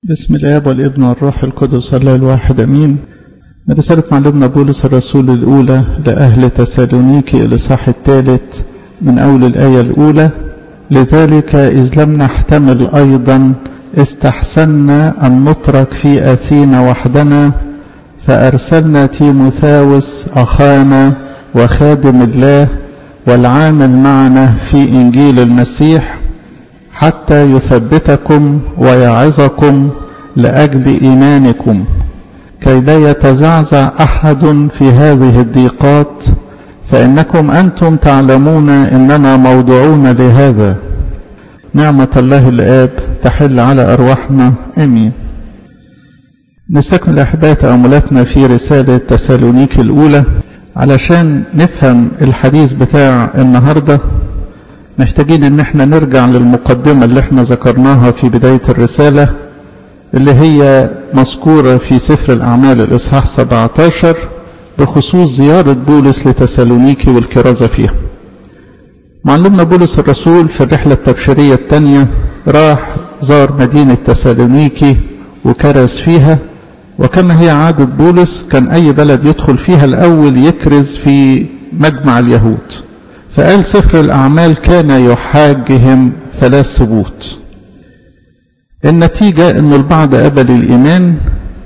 بسم الآب والابن والروح القدس الله الواحد أمين من رسالة معلمنا بولس الرسول الأولى لأهل تسالونيكي الإصحاح الثالث من أول الآية الأولى لذلك إذ لم نحتمل أيضا استحسنا أن نترك في أثينا وحدنا فأرسلنا تيموثاوس أخانا وخادم الله والعامل معنا في إنجيل المسيح حتى يثبتكم ويعظكم لأجل إيمانكم كي لا يتزعزع أحد في هذه الضيقات فإنكم أنتم تعلمون إننا موضوعون لهذا نعمة الله الآب تحل على أرواحنا أمين نستكمل أحباء تأملاتنا في رسالة تسالونيك الأولى علشان نفهم الحديث بتاع النهاردة محتاجين ان احنا نرجع للمقدمة اللي احنا ذكرناها في بداية الرسالة اللي هي مذكورة في سفر الأعمال الإصحاح 17 بخصوص زيارة بولس لتسالونيكي والكرازة فيها معلمنا بولس الرسول في الرحلة التبشيرية الثانية راح زار مدينة تسالونيكي وكرز فيها وكما هي عادة بولس كان أي بلد يدخل فيها الأول يكرز في مجمع اليهود فقال سفر الأعمال كان يحاجهم ثلاث ثبوت النتيجة أن البعض قبل الإيمان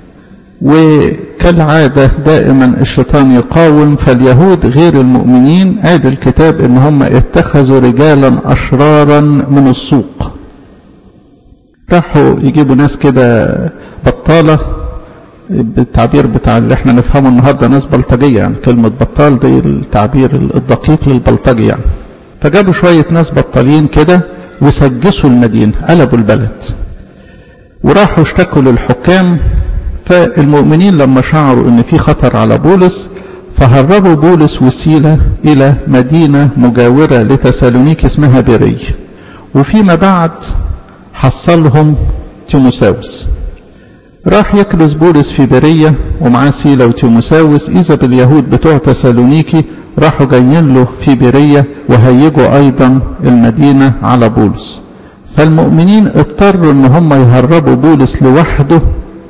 وكالعادة دائما الشيطان يقاوم فاليهود غير المؤمنين قال الكتاب ان هم اتخذوا رجالا اشرارا من السوق راحوا يجيبوا ناس كده بطالة بالتعبير بتاع اللي احنا نفهمه النهارده ناس بلطجية يعني كلمة بطال دي التعبير الدقيق للبلطجي يعني فجابوا شوية ناس بطالين كده وسجسوا المدينة قلبوا البلد وراحوا اشتكوا للحكام فالمؤمنين لما شعروا ان في خطر على بولس فهربوا بولس وسيلة الى مدينة مجاورة لتسالونيك اسمها بيري وفيما بعد حصلهم تيموساوس راح يكرز بولس في برية ومعاه سيلة وتيموساوس إذا باليهود بتوع تسالونيكي راحوا جايين له في برية وهيجوا أيضا المدينة على بولس فالمؤمنين اضطروا ان هم يهربوا بولس لوحده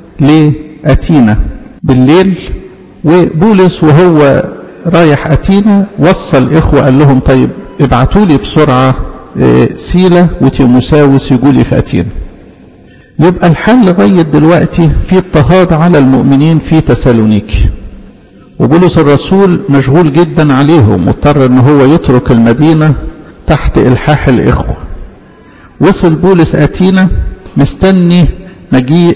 لأتينا بالليل وبولس وهو رايح أتينا وصى الإخوة قال لهم طيب ابعتوا لي بسرعة سيلة وتيموساوس يجوا لي في أتينا يبقى الحل لغاية دلوقتي في اضطهاد على المؤمنين في تسالونيكي وبولس الرسول مشغول جدا عليهم واضطر ان هو يترك المدينة تحت الحاح الاخوة وصل بولس اتينا مستني مجيء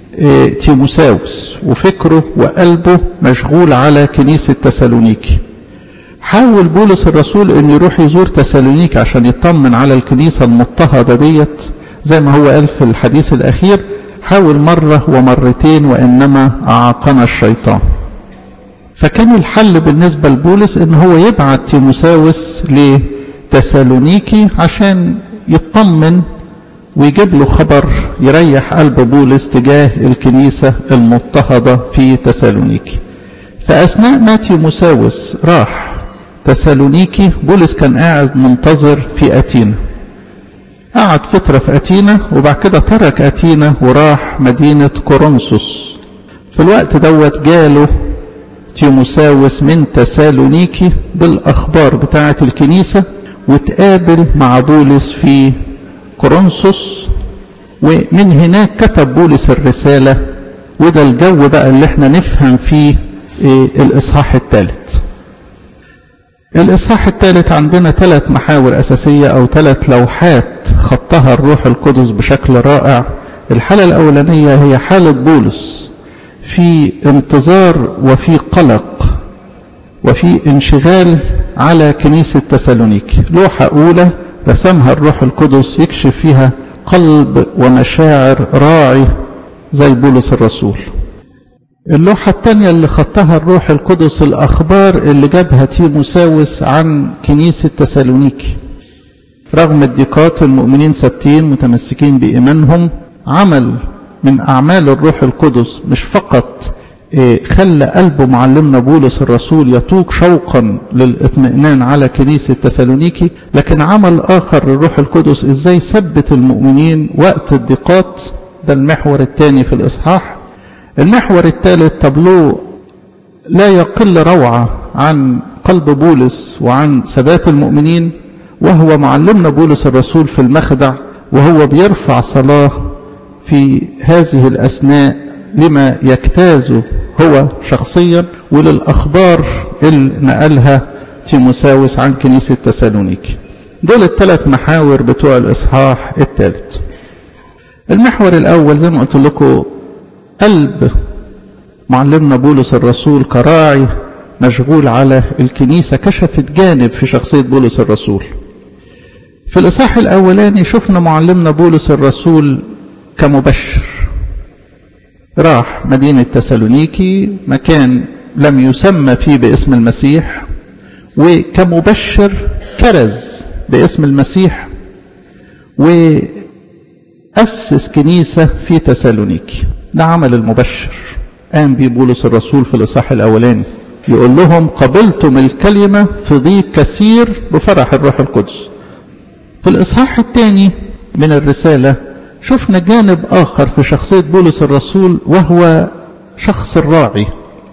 تيموساوس وفكره وقلبه مشغول على كنيسة تسالونيكي حاول بولس الرسول ان يروح يزور تسالونيكي عشان يطمن على الكنيسة المضطهدة ديت زي ما هو قال في الحديث الأخير حاول مرة ومرتين وإنما أعاقنا الشيطان فكان الحل بالنسبة لبولس إن هو يبعت تيموساوس لتسالونيكي عشان يطمن ويجيب له خبر يريح قلب بولس تجاه الكنيسة المضطهدة في تسالونيكي فأثناء ما تيموساوس راح تسالونيكي بولس كان قاعد منتظر في أتينا قعد فترة في أتينا وبعد كده ترك أتينا وراح مدينة كورنثوس في الوقت دوت جاله تيموساوس من تسالونيكي بالأخبار بتاعة الكنيسة وتقابل مع بولس في كورنثوس ومن هناك كتب بولس الرسالة وده الجو بقى اللي احنا نفهم فيه الإصحاح الثالث الإصحاح الثالث عندنا ثلاث محاور أساسية أو ثلاث لوحات خطها الروح القدس بشكل رائع الحالة الأولانية هي حالة بولس في انتظار وفي قلق وفي انشغال على كنيسة تسالونيك لوحة أولى رسمها الروح القدس يكشف فيها قلب ومشاعر راعي زي بولس الرسول اللوحة الثانية اللي خطها الروح القدس الأخبار اللي جابها تيموساوس عن كنيسة تسالونيكي رغم الضيقات المؤمنين ثابتين متمسكين بإيمانهم عمل من أعمال الروح القدس مش فقط خلى قلب معلمنا بولس الرسول يطوق شوقا للاطمئنان على كنيسة تسالونيكي لكن عمل آخر للروح القدس إزاي ثبت المؤمنين وقت الضيقات ده المحور الثاني في الإصحاح المحور الثالث تبلو لا يقل روعة عن قلب بولس وعن ثبات المؤمنين وهو معلمنا بولس الرسول في المخدع وهو بيرفع صلاة في هذه الأثناء لما يجتازه هو شخصيا وللأخبار اللي نقلها تيموساوس عن كنيسة تسالونيكي دول الثلاث محاور بتوع الإصحاح الثالث المحور الأول زي ما قلت لكم قلب معلمنا بولس الرسول كراعي مشغول على الكنيسة كشفت جانب في شخصية بولس الرسول في الإصحاح الأولاني شفنا معلمنا بولس الرسول كمبشر راح مدينة تسالونيكي مكان لم يسمى فيه باسم المسيح وكمبشر كرز باسم المسيح وأسس كنيسة في تسالونيكي ده عمل المبشر قام بيه بولس الرسول في الإصحاح الأولاني يقول لهم قبلتم الكلمة في ضيق كثير بفرح الروح القدس في الإصحاح الثاني من الرسالة شفنا جانب آخر في شخصية بولس الرسول وهو شخص الراعي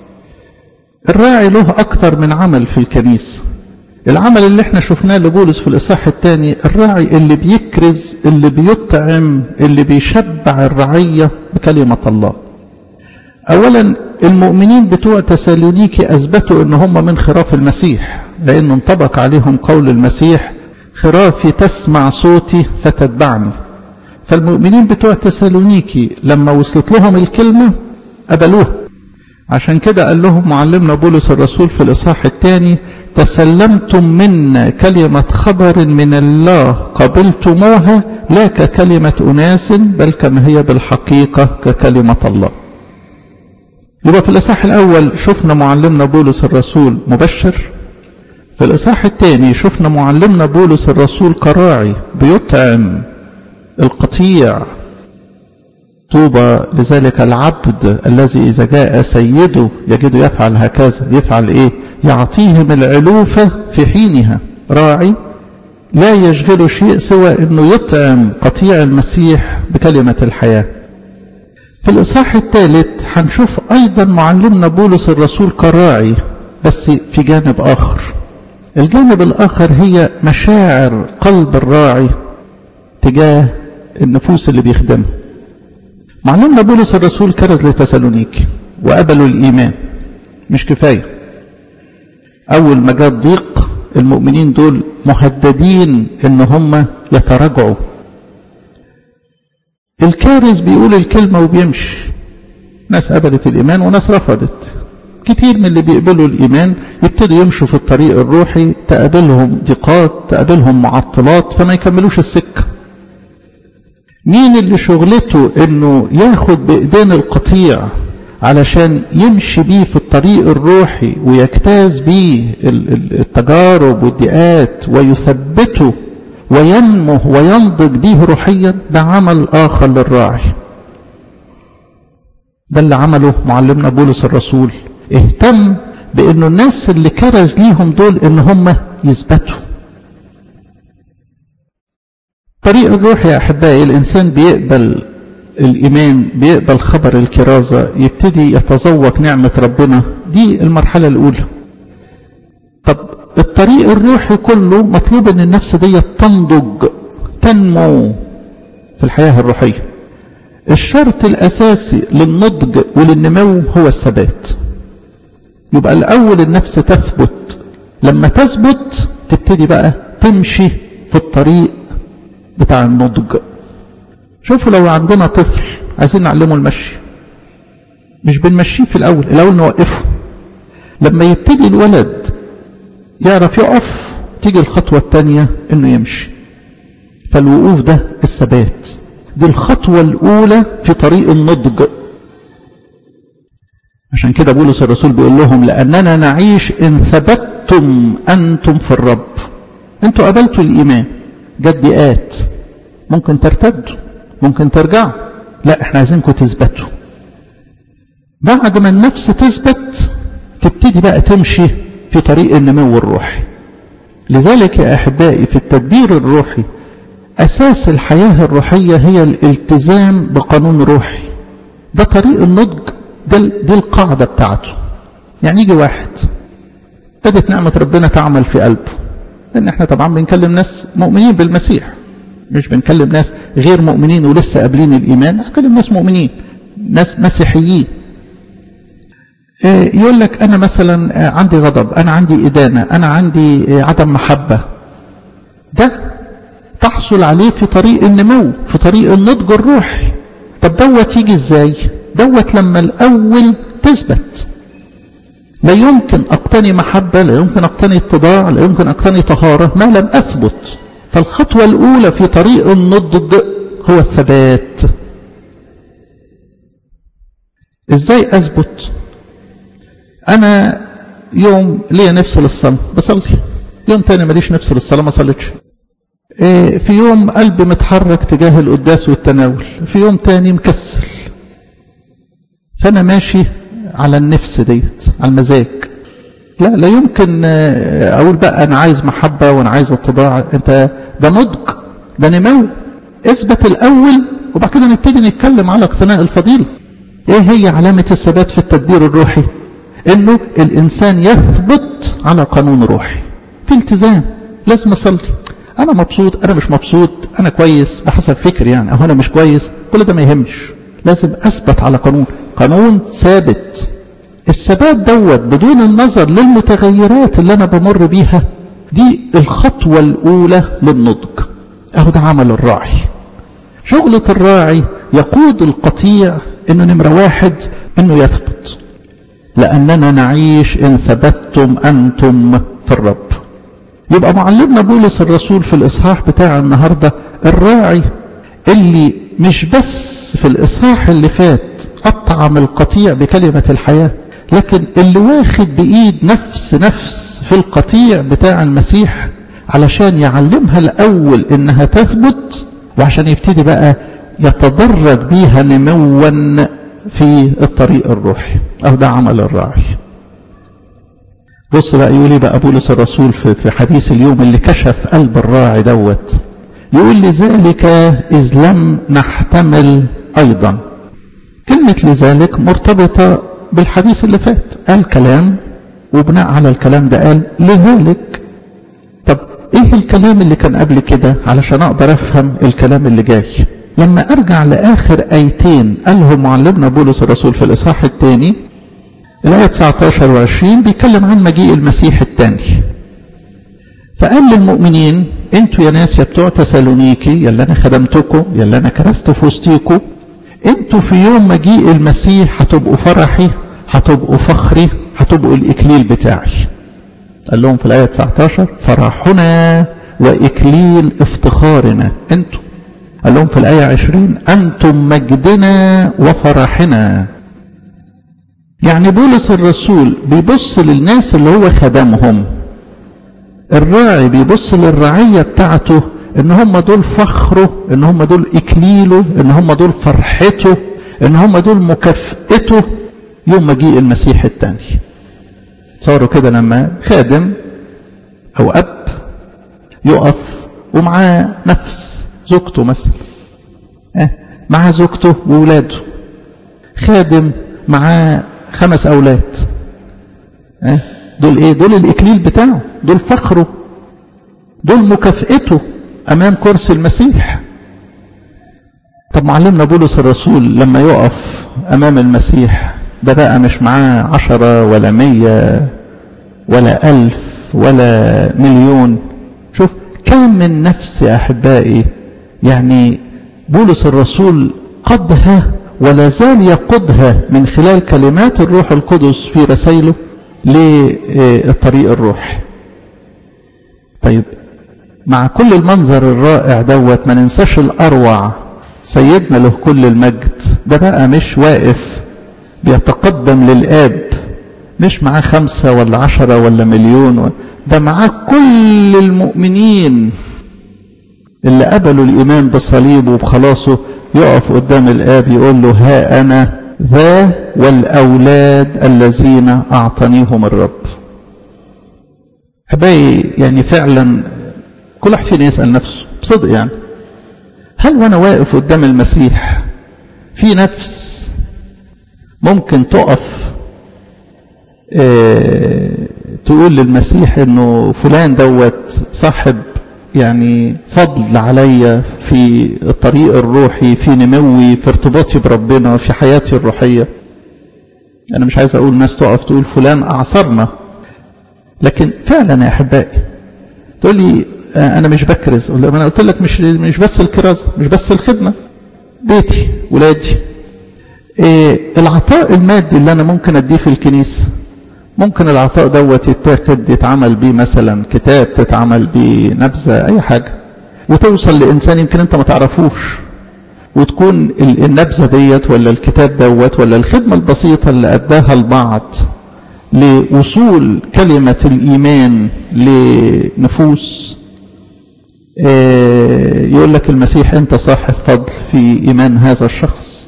الراعي له أكثر من عمل في الكنيسة العمل اللي احنا شفناه لبولس في الإصحاح الثاني الراعي اللي بيكرز اللي بيطعم اللي بيشبع الرعية بكلمة الله أولا المؤمنين بتوع تسالونيكي أثبتوا أن هم من خراف المسيح لأنه انطبق عليهم قول المسيح خرافي تسمع صوتي فتتبعني فالمؤمنين بتوع تسالونيكي لما وصلت لهم الكلمة قبلوها عشان كده قال لهم معلمنا بولس الرسول في الإصحاح الثاني تسلمتم منا كلمة خبر من الله قبلتموها لا ككلمة أناس بل كما هي بالحقيقة ككلمة الله يبقى في الإصحاح الأول شفنا معلمنا بولس الرسول مبشر في الإصحاح الثاني شفنا معلمنا بولس الرسول كراعي بيطعم القطيع طوبى لذلك العبد الذي إذا جاء سيده يجد يفعل هكذا يفعل إيه يعطيهم العلوفة في حينها راعي لا يشغل شيء سوى أنه يطعم قطيع المسيح بكلمة الحياة في الإصحاح الثالث هنشوف أيضا معلمنا بولس الرسول كراعي بس في جانب آخر الجانب الآخر هي مشاعر قلب الراعي تجاه النفوس اللي بيخدمها معلمنا بولس الرسول كرز لتسالونيك وقبلوا الإيمان مش كفاية أول ما جاء ضيق المؤمنين دول مهددين إن هم يتراجعوا الكارز بيقول الكلمة وبيمشي ناس قبلت الإيمان وناس رفضت كتير من اللي بيقبلوا الإيمان يبتدوا يمشوا في الطريق الروحي تقابلهم ضيقات تقابلهم معطلات فما يكملوش السكة مين اللي شغلته انه ياخد بايدين القطيع علشان يمشي بيه في الطريق الروحي ويجتاز بيه التجارب والضيقات ويثبته وينمو وينضج بيه روحيا ده عمل آخر للراعي ده اللي عمله معلمنا بولس الرسول اهتم بانه الناس اللي كرز ليهم دول ان هم يثبتوا طريق الروح يا احبائي الانسان بيقبل الايمان بيقبل خبر الكرازه يبتدي يتذوق نعمه ربنا دي المرحله الاولى طب الطريق الروحي كله مطلوب ان النفس دي تنضج تنمو في الحياه الروحيه الشرط الاساسي للنضج وللنمو هو الثبات يبقى الاول النفس تثبت لما تثبت تبتدي بقى تمشي في الطريق بتاع النضج شوفوا لو عندنا طفل عايزين نعلمه المشي مش بنمشيه في الاول الاول نوقفه لما يبتدي الولد يعرف يقف تيجي الخطوة الثانية انه يمشي فالوقوف ده الثبات دي الخطوة الاولى في طريق النضج عشان كده بولس الرسول بيقول لهم لاننا نعيش ان ثبتتم انتم في الرب انتوا قبلتوا الايمان جدئات ممكن ترتدوا ممكن ترجعوا لا احنا عايزينكم تثبتوا بعد ما النفس تثبت تبتدي بقى تمشي في طريق النمو الروحي لذلك يا احبائي في التدبير الروحي أساس الحياة الروحية هي الالتزام بقانون روحي ده طريق النضج ده دي القاعدة بتاعته يعني يجي واحد بدت نعمة ربنا تعمل في قلبه لأن احنا طبعا بنكلم ناس مؤمنين بالمسيح مش بنكلم ناس غير مؤمنين ولسه قابلين الإيمان بنكلم ناس مؤمنين ناس مسيحيين يقول لك أنا مثلا عندي غضب أنا عندي إدانة أنا عندي عدم محبة ده تحصل عليه في طريق النمو في طريق النضج الروحي طب دوت يجي ازاي دوت لما الأول تثبت لا يمكن أقتني محبة لا يمكن أقتني اتضاع لا يمكن أقتني طهارة ما لم أثبت فالخطوة الأولى في طريق النضج هو الثبات إزاي أثبت أنا يوم ليا نفس للصلاة بصلي يوم تاني ماليش نفس للصلاة ما صليتش في يوم قلبي متحرك تجاه القداس والتناول في يوم تاني مكسل فأنا ماشي على النفس ديت على المزاج لا لا يمكن أقول بقى أنا عايز محبة وأنا عايز اتضاع أنت ده نضج ده نمو اثبت الأول وبعد كده نبتدي نتكلم على اقتناء الفضيلة ايه هي علامة الثبات في التدبير الروحي انه الانسان يثبت على قانون روحي في التزام لازم اصلي انا مبسوط انا مش مبسوط انا كويس بحسب فكري يعني او انا مش كويس كل ده ما يهمش لازم اثبت على قانون قانون ثابت الثبات دوت بدون النظر للمتغيرات اللي انا بمر بيها دي الخطوة الاولى للنضج اهو ده عمل الراعي شغلة الراعي يقود القطيع انه نمرة واحد انه يثبت لاننا نعيش ان ثبتتم انتم في الرب يبقى معلمنا بولس الرسول في الاصحاح بتاع النهاردة الراعي اللي مش بس في الاصحاح اللي فات اطعم القطيع بكلمة الحياة لكن اللي واخد بايد نفس نفس في القطيع بتاع المسيح علشان يعلمها الاول انها تثبت وعشان يبتدي بقى يتدرج بيها نموا في الطريق الروحي أو ده عمل الراعي بص بقى يقول بقى بولس الرسول في, في حديث اليوم اللي كشف قلب الراعي دوت يقول لذلك إذ لم نحتمل أيضا كلمة لذلك مرتبطة بالحديث اللي فات قال كلام وبناء على الكلام ده قال لذلك طب ايه الكلام اللي كان قبل كده علشان اقدر افهم الكلام اللي جاي لما ارجع لاخر ايتين قالهم معلمنا بولس الرسول في الاصحاح الثاني الايه 19 و20 بيتكلم عن مجيء المسيح الثاني فقال للمؤمنين انتوا يا ناس يا بتوع تسالونيكي يا اللي انا خدمتكم يا اللي انا كرست في وسطيكم انتوا في يوم مجيء المسيح هتبقوا فرحي هتبقوا فخري هتبقوا الاكليل بتاعي قال لهم في الايه 19 فرحنا واكليل افتخارنا انتوا قال لهم في الآية عشرين أنتم مجدنا وفرحنا يعني بولس الرسول بيبص للناس اللي هو خدمهم الراعي بيبص للرعية بتاعته ان هم دول فخره ان هم دول اكليله ان هم دول فرحته ان هم دول مكافئته يوم مجيء المسيح الثاني تصوروا كده لما خادم او اب يقف ومعاه نفس زوجته مثلا اه مع زوجته وولاده خادم معاه خمس اولاد اه دول ايه دول الاكليل بتاعه دول فخره دول مكافئته امام كرسي المسيح طب معلمنا بولس الرسول لما يقف امام المسيح ده بقى مش معاه عشرة ولا مية ولا ألف ولا مليون شوف كم من نفس يا أحبائي يعني بولس الرسول قدها ولا زال يقودها من خلال كلمات الروح القدس في رسائله للطريق الروحي طيب مع كل المنظر الرائع دوت ما ننساش الأروع سيدنا له كل المجد ده بقى مش واقف بيتقدم للآب مش معاه خمسة ولا عشرة ولا مليون ده معاه كل المؤمنين اللي قبلوا الإيمان بصليبه وبخلاصه يقف قدام الآب يقول له ها أنا ذا والأولاد الذين أعطانيهم الرب أحبائي يعني فعلا كل واحد فينا يسأل نفسه بصدق يعني هل وانا واقف قدام المسيح في نفس ممكن تقف اه تقول للمسيح انه فلان دوت صاحب يعني فضل عليا في الطريق الروحي في نموي في ارتباطي بربنا في حياتي الروحية انا مش عايز اقول ناس تقف تقول فلان اعصرنا لكن فعلا يا احبائي تقول لي انا مش بكرز اقول انا قلت لك مش مش بس الكرازه مش بس الخدمه بيتي ولادي إيه العطاء المادي اللي انا ممكن اديه في الكنيسه ممكن العطاء دوت يتاخد يتعمل بيه مثلا كتاب تتعمل بيه نبذه اي حاجه وتوصل لانسان يمكن انت ما تعرفوش وتكون النبذه ديت ولا الكتاب دوت ولا الخدمه البسيطه اللي اداها البعض لوصول كلمه الايمان لنفوس يقول لك المسيح انت صاحب فضل في ايمان هذا الشخص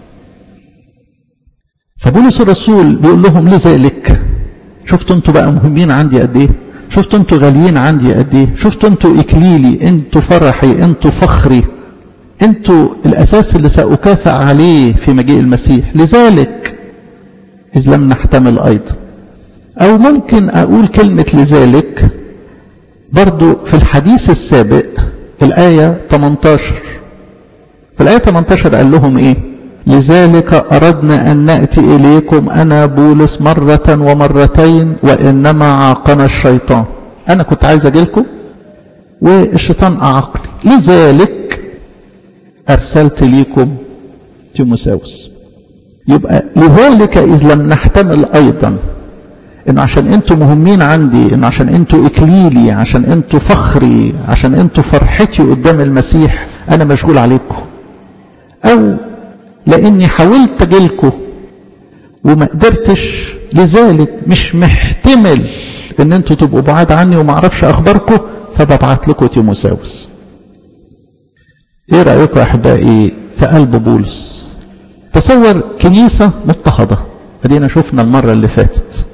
فبولس الرسول بيقول لهم لذلك شفتوا انتوا بقى مهمين عندي قد ايه شفتوا انتوا غاليين عندي قد ايه شفتوا انتوا اكليلي انتوا فرحي انتوا فخري انتوا الاساس اللي ساكافئ عليه في مجيء المسيح لذلك اذ لم نحتمل ايضا او ممكن اقول كلمه لذلك برضو في الحديث السابق في الآية 18 في الآية 18 قال لهم إيه لذلك أردنا أن نأتي إليكم أنا بولس مرة ومرتين وإنما عاقنا الشيطان أنا كنت عايز أجيلكم والشيطان أعاقني لذلك أرسلت ليكم تيموساوس يبقى لذلك إذ لم نحتمل أيضا انه عشان انتوا مهمين عندي انه عشان انتوا اكليلي عشان انتوا فخري عشان انتوا فرحتي قدام المسيح انا مشغول عليكم او لاني حاولت اجيلكم وما قدرتش لذلك مش محتمل ان انتوا تبقوا بعاد عني وما اعرفش اخباركم فببعت لكم تيموساوس ايه رايكم يا احبائي في قلب بولس تصور كنيسه مضطهده ادينا شفنا المره اللي فاتت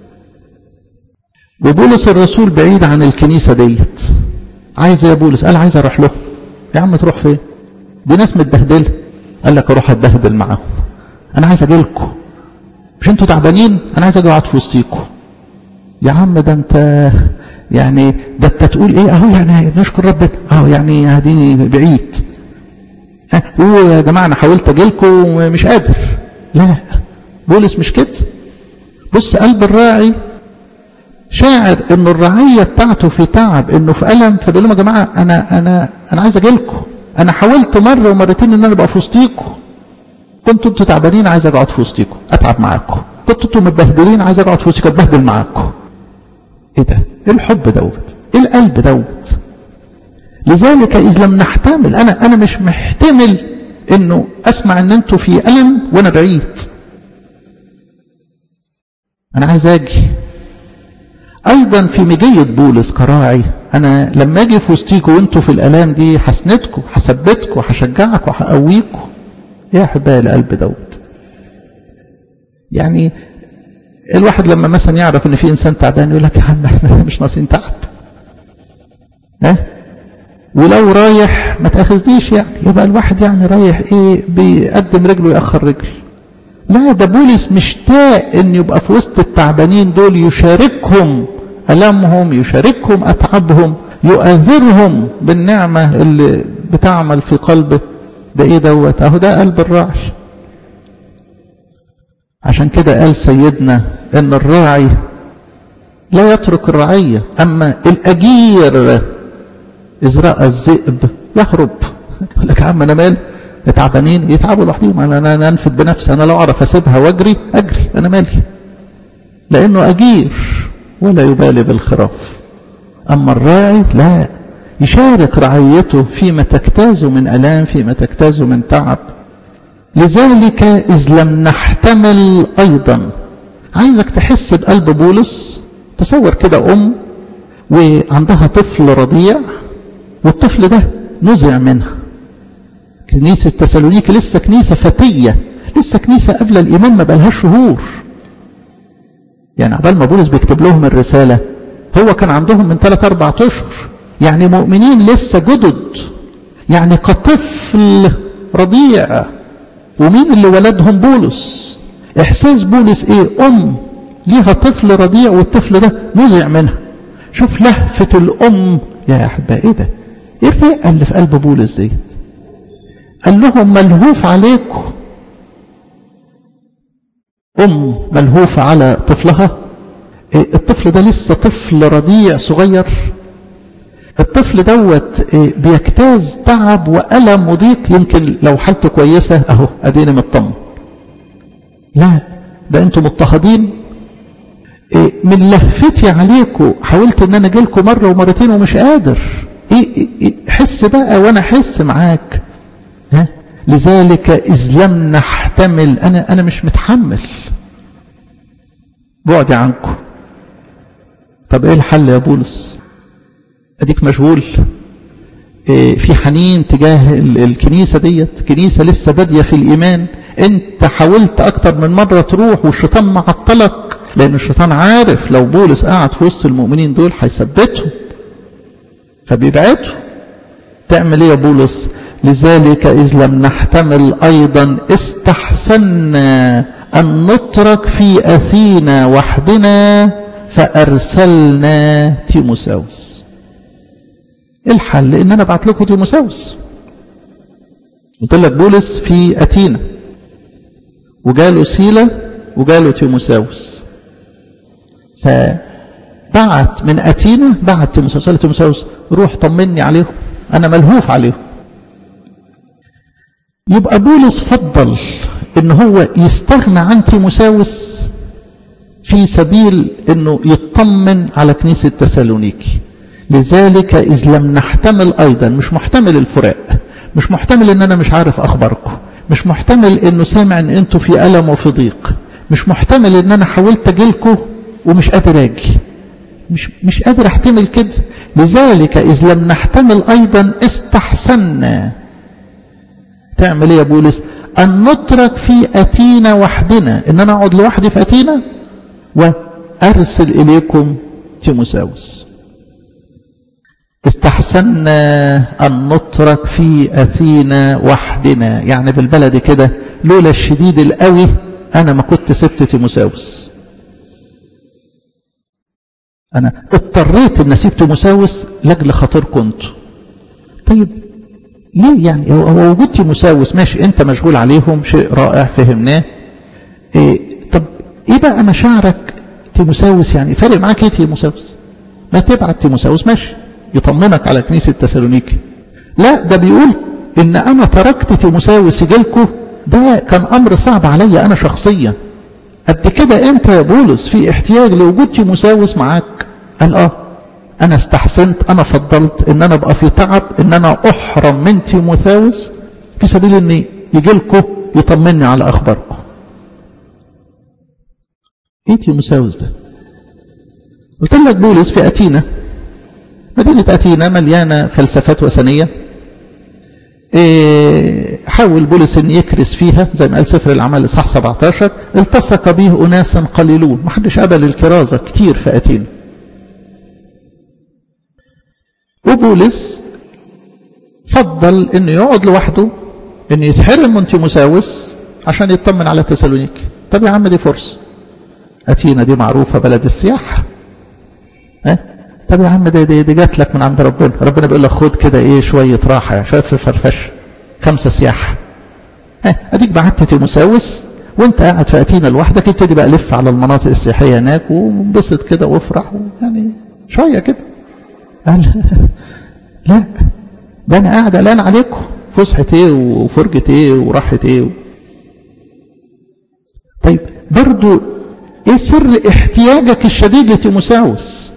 وبولس الرسول بعيد عن الكنيسة ديت عايز يا بولس قال عايز اروح له يا عم تروح فين دي ناس متبهدلة قال لك اروح اتبهدل معاهم انا عايز اجي لكم مش انتوا تعبانين انا عايز اجي اقعد في وسطيكم يا عم ده انت يعني ده انت تقول ايه اهو يعني نشكر ربنا اهو يعني هديني بعيد ها هو يا جماعه انا حاولت اجي لكم ومش قادر لا بولس مش كده بص قلب الراعي شاعر ان الرعيه بتاعته في تعب انه في الم فبيقول لهم يا جماعه انا انا انا عايز اجي لكم انا حاولت مره ومرتين ان انا ابقى في وسطيكم كنتوا انتوا تعبانين عايز اقعد في وسطيكم اتعب معاكم كنتوا انتوا متبهدلين عايز اقعد في وسطيكم اتبهدل معاكم ايه ده ايه الحب دوت ايه القلب دوت لذلك اذ لم نحتمل انا انا مش محتمل انه اسمع ان انتوا في الم وانا بعيد انا عايز اجي ايضا في مجية بولس كراعي انا لما اجي في وسطيكم وانتوا في الالام دي هسندكم هثبتكم هشجعكم هقويكم يا احبائي القلب دوت يعني الواحد لما مثلا يعرف ان في انسان تعبان يقول لك يا عم احنا مش ناقصين تعب ها ولو رايح ما تاخذنيش يعني يبقى الواحد يعني رايح ايه بيقدم رجله ياخر رجل لا ده بولس مشتاق ان يبقى في وسط التعبانين دول يشاركهم ألمهم يشاركهم أتعابهم يؤذرهم بالنعمة اللي بتعمل في قلبه ده ايه دوت اهو ده قلب الراعي عشان كده قال سيدنا ان الراعي لا يترك الرعية اما الاجير اذ رأى الذئب يهرب يقول لك يا عم انا مالي تعبانين يتعبوا لوحدهم انا انا انفد بنفسي انا لو اعرف اسيبها واجري اجري انا مالي لانه اجير ولا يبالي بالخراف اما الراعي لا يشارك رعيته فيما تجتاز من الام فيما تجتاز من تعب لذلك اذ لم نحتمل ايضا عايزك تحس بقلب بولس تصور كده ام وعندها طفل رضيع والطفل ده نزع منها كنيسة تسالونيك لسه كنيسة فتية لسه كنيسة قبل الإيمان ما بقالهاش شهور يعني عبال ما بولس بيكتب لهم الرسالة هو كان عندهم من ثلاث أربع أشهر يعني مؤمنين لسه جدد يعني كطفل رضيع ومين اللي ولدهم بولس احساس بولس ايه ام ليها طفل رضيع والطفل ده نزع منها شوف لهفة الام يا احبائي ايه ده ايه الرئة اللي في قلب بولس ديت قال لهم ملهوف عليكم ام ملهوفة على طفلها إيه الطفل ده لسه طفل رضيع صغير الطفل دوت إيه بيجتاز تعب وألم وضيق يمكن لو حالته كويسة اهو اديني مطمن لا ده انتم مضطهدين إيه من لهفتي عليكم حاولت ان انا اجي لكم مره ومرتين ومش قادر إيه إيه إيه حس بقى وانا احس معاك ها لذلك اذ لم نحتمل انا انا مش متحمل بعدي عنكم طب ايه الحل يا بولس اديك مشغول إيه في حنين تجاه الكنيسه ديت كنيسه لسه باديه في الايمان انت حاولت اكتر من مره تروح والشيطان معطلك لان الشيطان عارف لو بولس قعد في وسط المؤمنين دول هيثبتهم فبيبعدهم تعمل ايه يا بولس لذلك اذ لم نحتمل ايضا استحسنا ان نترك في اثينا وحدنا فارسلنا تيموساوس الحل ان انا ابعت لكم تيموساوس قلت لك بولس في اتينا وجاله سيلا وجاله تيموساوس فبعت من اتينا بعت تيموساوس قال تيموساوس روح طمني عليهم انا ملهوف عليهم يبقى بولس فضل ان هو يستغنى عن تيموساوس في سبيل انه يطمن على كنيسه تسالونيكي لذلك إذ لم نحتمل أيضا مش محتمل الفراق مش محتمل إن أنا مش عارف أخباركم مش محتمل إنه سامع إن أنتوا في ألم وفي ضيق مش محتمل إن أنا حاولت أجيلكم ومش قادر أجي مش مش قادر أحتمل كده لذلك إذ لم نحتمل أيضا استحسنا تعمل إيه يا بولس أن نترك في أتينا وحدنا إن أنا أقعد لوحدي في أتينا وأرسل إليكم تيموساوس استحسنا أن نترك في أثينا وحدنا يعني بالبلد كده لولا الشديد القوي أنا ما كنت سبت تيموساوس أنا اضطريت أن أسيب تيموساوس لأجل خاطر كنت طيب ليه يعني هو وجود تيموساوس ماشي أنت مشغول عليهم شيء رائع فهمناه إيه طب إيه بقى مشاعرك تيموساوس يعني فارق معاك إيه تيموساوس ما تبعت تيموساوس ماشي يطمنك على كنيسة تسالونيكي لا ده بيقول ان انا تركت تيموساوس يجيلكم ده كان امر صعب عليا انا شخصيا قد كده انت يا بولس في احتياج لوجود تيموساوس معاك قال اه انا استحسنت انا فضلت ان انا ابقى في تعب ان انا احرم من تيموساوس في سبيل ان يجي لكم يطمني على اخباركم ايه تيموساوس ده قلت لك بولس في اتينا مدينة أتينا مليانة فلسفات وثنية إيه حاول بولس أن يكرس فيها زي ما قال سفر الأعمال إصحاح 17 التصق به أناس قليلون ما حدش قبل الكرازة كتير في أتينا وبولس فضل أنه يقعد لوحده أنه يتحرم من تيموساوس عشان يطمن على تسالونيك طب يا عم دي فرصة أتينا دي معروفة بلد السياحة ها طب يا عم دي, دي, دي جات لك من عند ربنا ربنا بيقول لك خد كده ايه شويه راحه شويه فرفش خمسه سياحه ها اديك بعت تيموساوس وانت قاعد في اتينا لوحدك ابتدي بقى لف على المناطق السياحيه هناك وانبسط كده وافرح يعني شويه كده قال لا ده انا قاعد قلقان عليكم فسحه ايه وفرجه ايه وراحه ايه طيب برضو ايه سر احتياجك الشديد لتيموساوس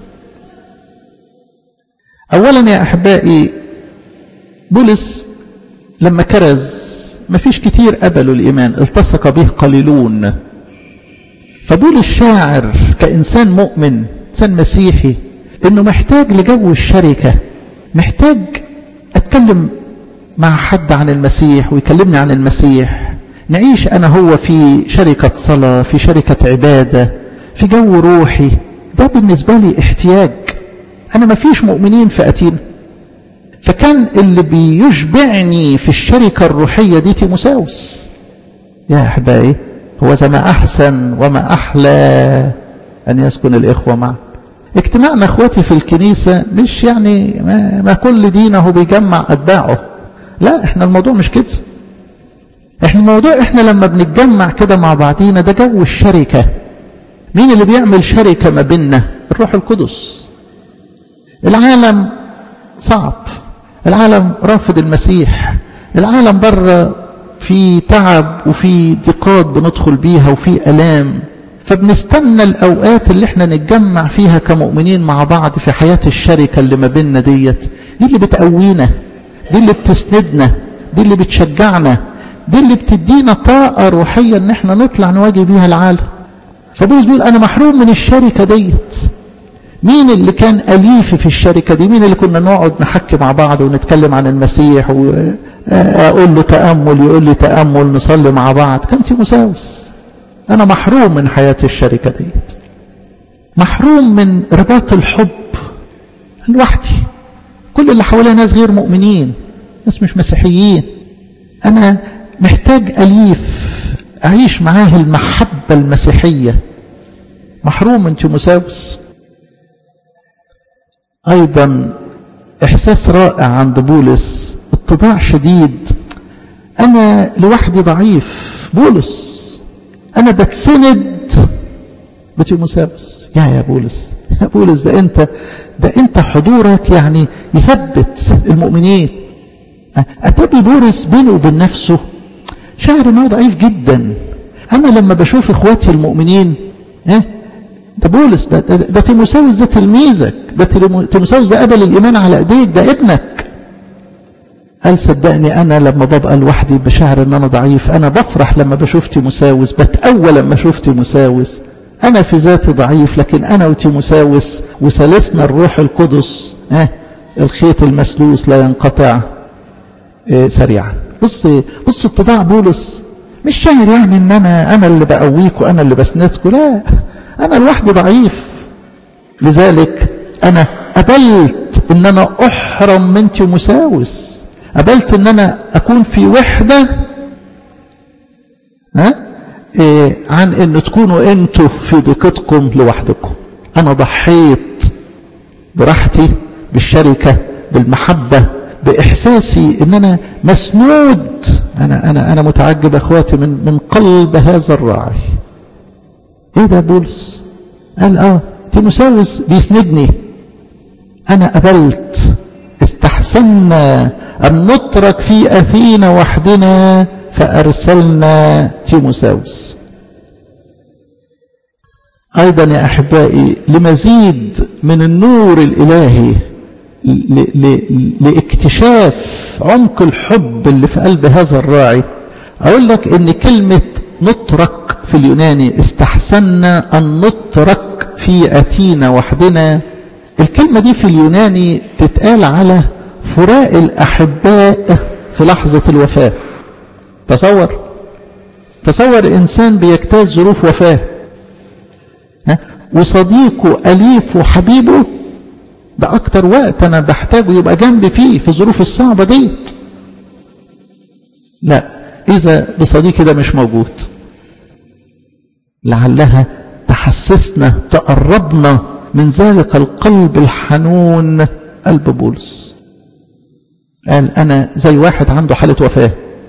اولا يا احبائي بولس لما كرز ما فيش كتير قبلوا الايمان التصق به قليلون فبولس شاعر كانسان مؤمن انسان مسيحي انه محتاج لجو الشركه محتاج اتكلم مع حد عن المسيح ويكلمني عن المسيح نعيش انا هو في شركه صلاه في شركه عباده في جو روحي ده بالنسبه لي احتياج أنا ما فيش مؤمنين في أتينا فكان اللي بيشبعني في الشركة الروحية دي تيموساوس يا أحبائي هو زي ما أحسن وما أحلى أن يسكن الإخوة معا اجتماعنا اخواتي في الكنيسة مش يعني ما, ما كل دينه بيجمع أتباعه لا احنا الموضوع مش كده احنا الموضوع احنا لما بنتجمع كده مع بعضينا ده جو الشركة مين اللي بيعمل شركة ما بيننا الروح القدس العالم صعب العالم رافض المسيح العالم بره في تعب وفي ضيقات بندخل بيها وفي ألام فبنستنى الأوقات اللي احنا نتجمع فيها كمؤمنين مع بعض في حياة الشركة اللي ما بيننا ديت دي اللي بتقوينا دي اللي بتسندنا دي اللي بتشجعنا دي اللي بتدينا طاقة روحية ان احنا نطلع نواجه بيها العالم فبولس بيقول انا محروم من الشركة ديت مين اللي كان أليف في الشركة دي مين اللي كنا نقعد نحكي مع بعض ونتكلم عن المسيح وأقول له تأمل يقول لي تأمل نصلي مع بعض كان تيموساوس أنا محروم من حياة الشركة ديت محروم من رباط الحب لوحدي كل اللي حواليا ناس غير مؤمنين ناس مش مسيحيين أنا محتاج أليف أعيش معاه المحبة المسيحية محروم من تيموساوس أيضا إحساس رائع عند بولس اتضاع شديد أنا لوحدي ضعيف بولس أنا بتسند بتيموساوس يا يا بولس يا بولس ده أنت ده أنت حضورك يعني يثبت المؤمنين أتبي بولس بينه وبين نفسه شعر إنه ضعيف جدا أنا لما بشوف إخواتي المؤمنين ها ده بولس ده, ده, ده تيموساوس ده تلميذك ده تيموساوس ده قبل الإيمان على إيديك ده ابنك قال صدقني أنا لما ببقى لوحدي بشعر إن أنا ضعيف أنا بفرح لما بشوف تيموساوس بتأول لما شوف تيموساوس أنا في ذاتي ضعيف لكن أنا وتيموساوس وثالثنا الروح القدس ها الخيط المسلوس لا ينقطع اه سريعا بص بص اتضاع بولس مش شاعر يعني ان انا انا اللي بقويك وانا اللي بسندكوا لا انا لوحدي ضعيف لذلك انا قبلت ان انا احرم من تيموساوس قبلت ان انا اكون في وحدة ها إيه عن ان تكونوا انتوا في ضيقتكم لوحدكم انا ضحيت براحتي بالشركة بالمحبة باحساسي ان انا مسنود انا انا انا متعجب اخواتي من من قلب هذا الراعي ايه ده بولس قال اه تيموساوس بيسندني انا قبلت استحسنا ان نترك في اثينا وحدنا فارسلنا تيموساوس ايضا يا احبائي لمزيد من النور الالهي لاكتشاف عمق الحب اللي في قلب هذا الراعي اقول لك ان كلمه نترك في اليوناني استحسنا أن نترك في أتينا وحدنا الكلمة دي في اليوناني تتقال على فراق الأحباء في لحظة الوفاة تصور تصور إنسان بيجتاز ظروف وفاة وصديقه أليف وحبيبه ده أكتر وقت أنا بحتاجه يبقى جنبي فيه في الظروف الصعبة ديت لا إذا بصديقي ده مش موجود لعلها تحسسنا تقربنا من ذلك القلب الحنون قلب بولس قال أنا زي واحد عنده حالة وفاة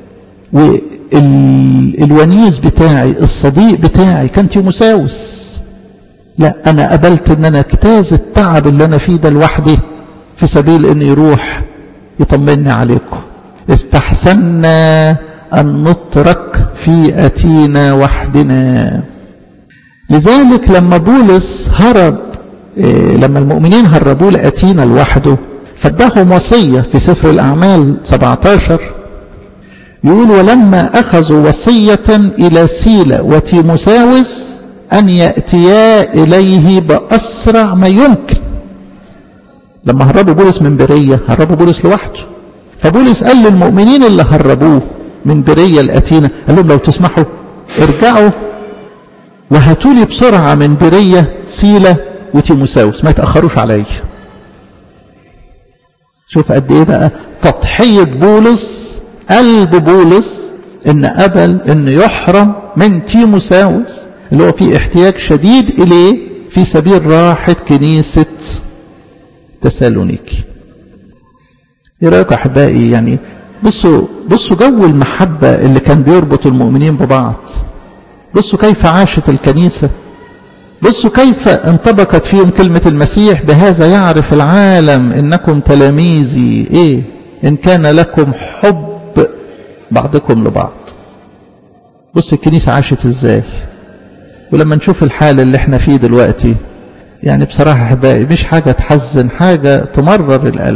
والونيس بتاعي الصديق بتاعي كان تيموساوس لا أنا قبلت أن أنا اجتاز التعب اللي أنا فيه ده لوحدي في سبيل أن يروح يطمني عليكم استحسنا أن نترك في أتينا وحدنا لذلك لما بولس هرب إيه لما المؤمنين هربوه لأتينا لوحده فادهم وصية في سفر الأعمال 17 يقول ولما أخذوا وصية إلى سيلة وتيموساوس أن يأتيا إليه بأسرع ما يمكن لما هربوا بولس من برية هربوا بولس لوحده فبولس قال للمؤمنين اللي هربوه من برية لأتينا قال لهم لو تسمحوا ارجعوا وهاتوا لي بسرعة من برية سيلة وتيموساوس ما يتأخروش علي شوف قد ايه بقى تضحية بولس قلب بولس ان قبل ان يحرم من تيموساوس اللي هو في احتياج شديد اليه في سبيل راحة كنيسة تسالونيكي ايه رايكم يا احبائي يعني بصوا بصوا جو المحبة اللي كان بيربط المؤمنين ببعض بصوا كيف عاشت الكنيسة بصوا كيف انطبقت فيهم كلمة المسيح بهذا يعرف العالم انكم تلاميذي ايه ان كان لكم حب بعضكم لبعض بص الكنيسة عاشت ازاي ولما نشوف الحال اللي احنا فيه دلوقتي يعني بصراحة احبائي مش حاجة تحزن حاجة تمرر القلب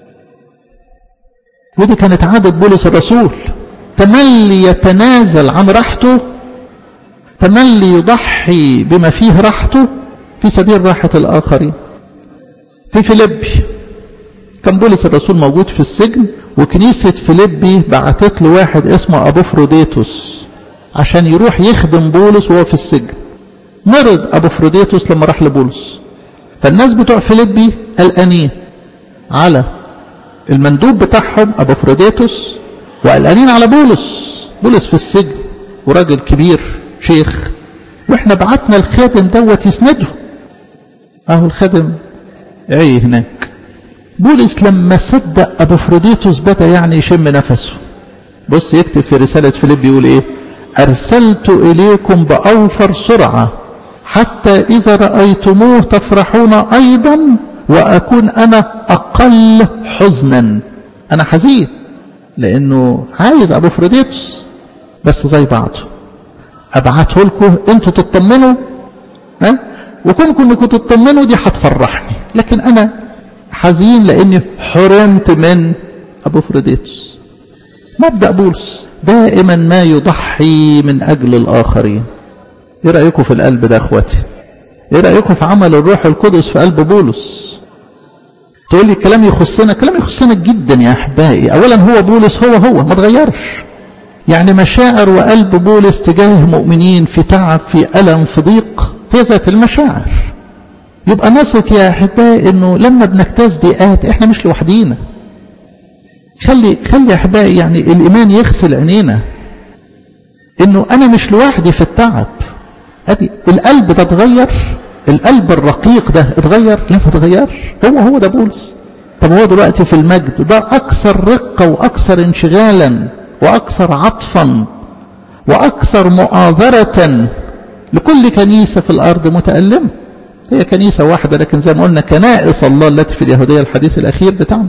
ودي كانت عادة بولس الرسول تملي يتنازل عن راحته تملي يضحي بما فيه راحته في سبيل راحة الآخرين في فيليبي كان بولس الرسول موجود في السجن وكنيسة فيليبي بعتت له واحد اسمه أبوفروديتوس عشان يروح يخدم بولس وهو في السجن مرض أبوفروديتوس لما راح لبولس فالناس بتوع فيليبي قلقانين على المندوب بتاعهم أبوفروديتوس وقلقانين على بولس بولس في السجن وراجل كبير شيخ واحنا بعتنا الخادم دوت يسنده اهو الخادم عي هناك بولس لما صدق ابوفروديتوس بدا يعني يشم نفسه بص يكتب في رسالة فيليب يقول ايه ارسلت اليكم باوفر سرعة حتى اذا رأيتموه تفرحون ايضا واكون انا اقل حزنا انا حزين لانه عايز ابوفروديتوس بس زي بعضه ابعته لكم انتوا تطمنوا ها وكونكم انكم تطمنوا دي هتفرحني لكن انا حزين لاني حرمت من ابو فريديتوس مبدا بولس دائما ما يضحي من اجل الاخرين ايه رايكم في القلب ده اخواتي ايه رايكم في عمل الروح القدس في قلب بولس تقول لي الكلام يخصنا كلام يخصنا جدا يا احبائي اولا هو بولس هو هو ما اتغيرش يعني مشاعر وقلب بولس تجاه مؤمنين في تعب في ألم في ضيق هي ذات المشاعر يبقى نثق يا أحبائي أنه لما بنجتاز ضيقات إحنا مش لوحدينا خلي خلي يا أحبائي يعني الإيمان يغسل عينينا أنه أنا مش لوحدي في التعب أدي القلب ده اتغير القلب الرقيق ده اتغير لا ما اتغيرش هو هو ده بولس طب هو دلوقتي في المجد ده أكثر رقة وأكثر انشغالا وأكثر عطفا وأكثر مؤاذرة لكل كنيسة في الأرض متألمة هي كنيسة واحدة لكن زي ما قلنا كنائس الله التي في اليهودية الحديث الأخير بتاعنا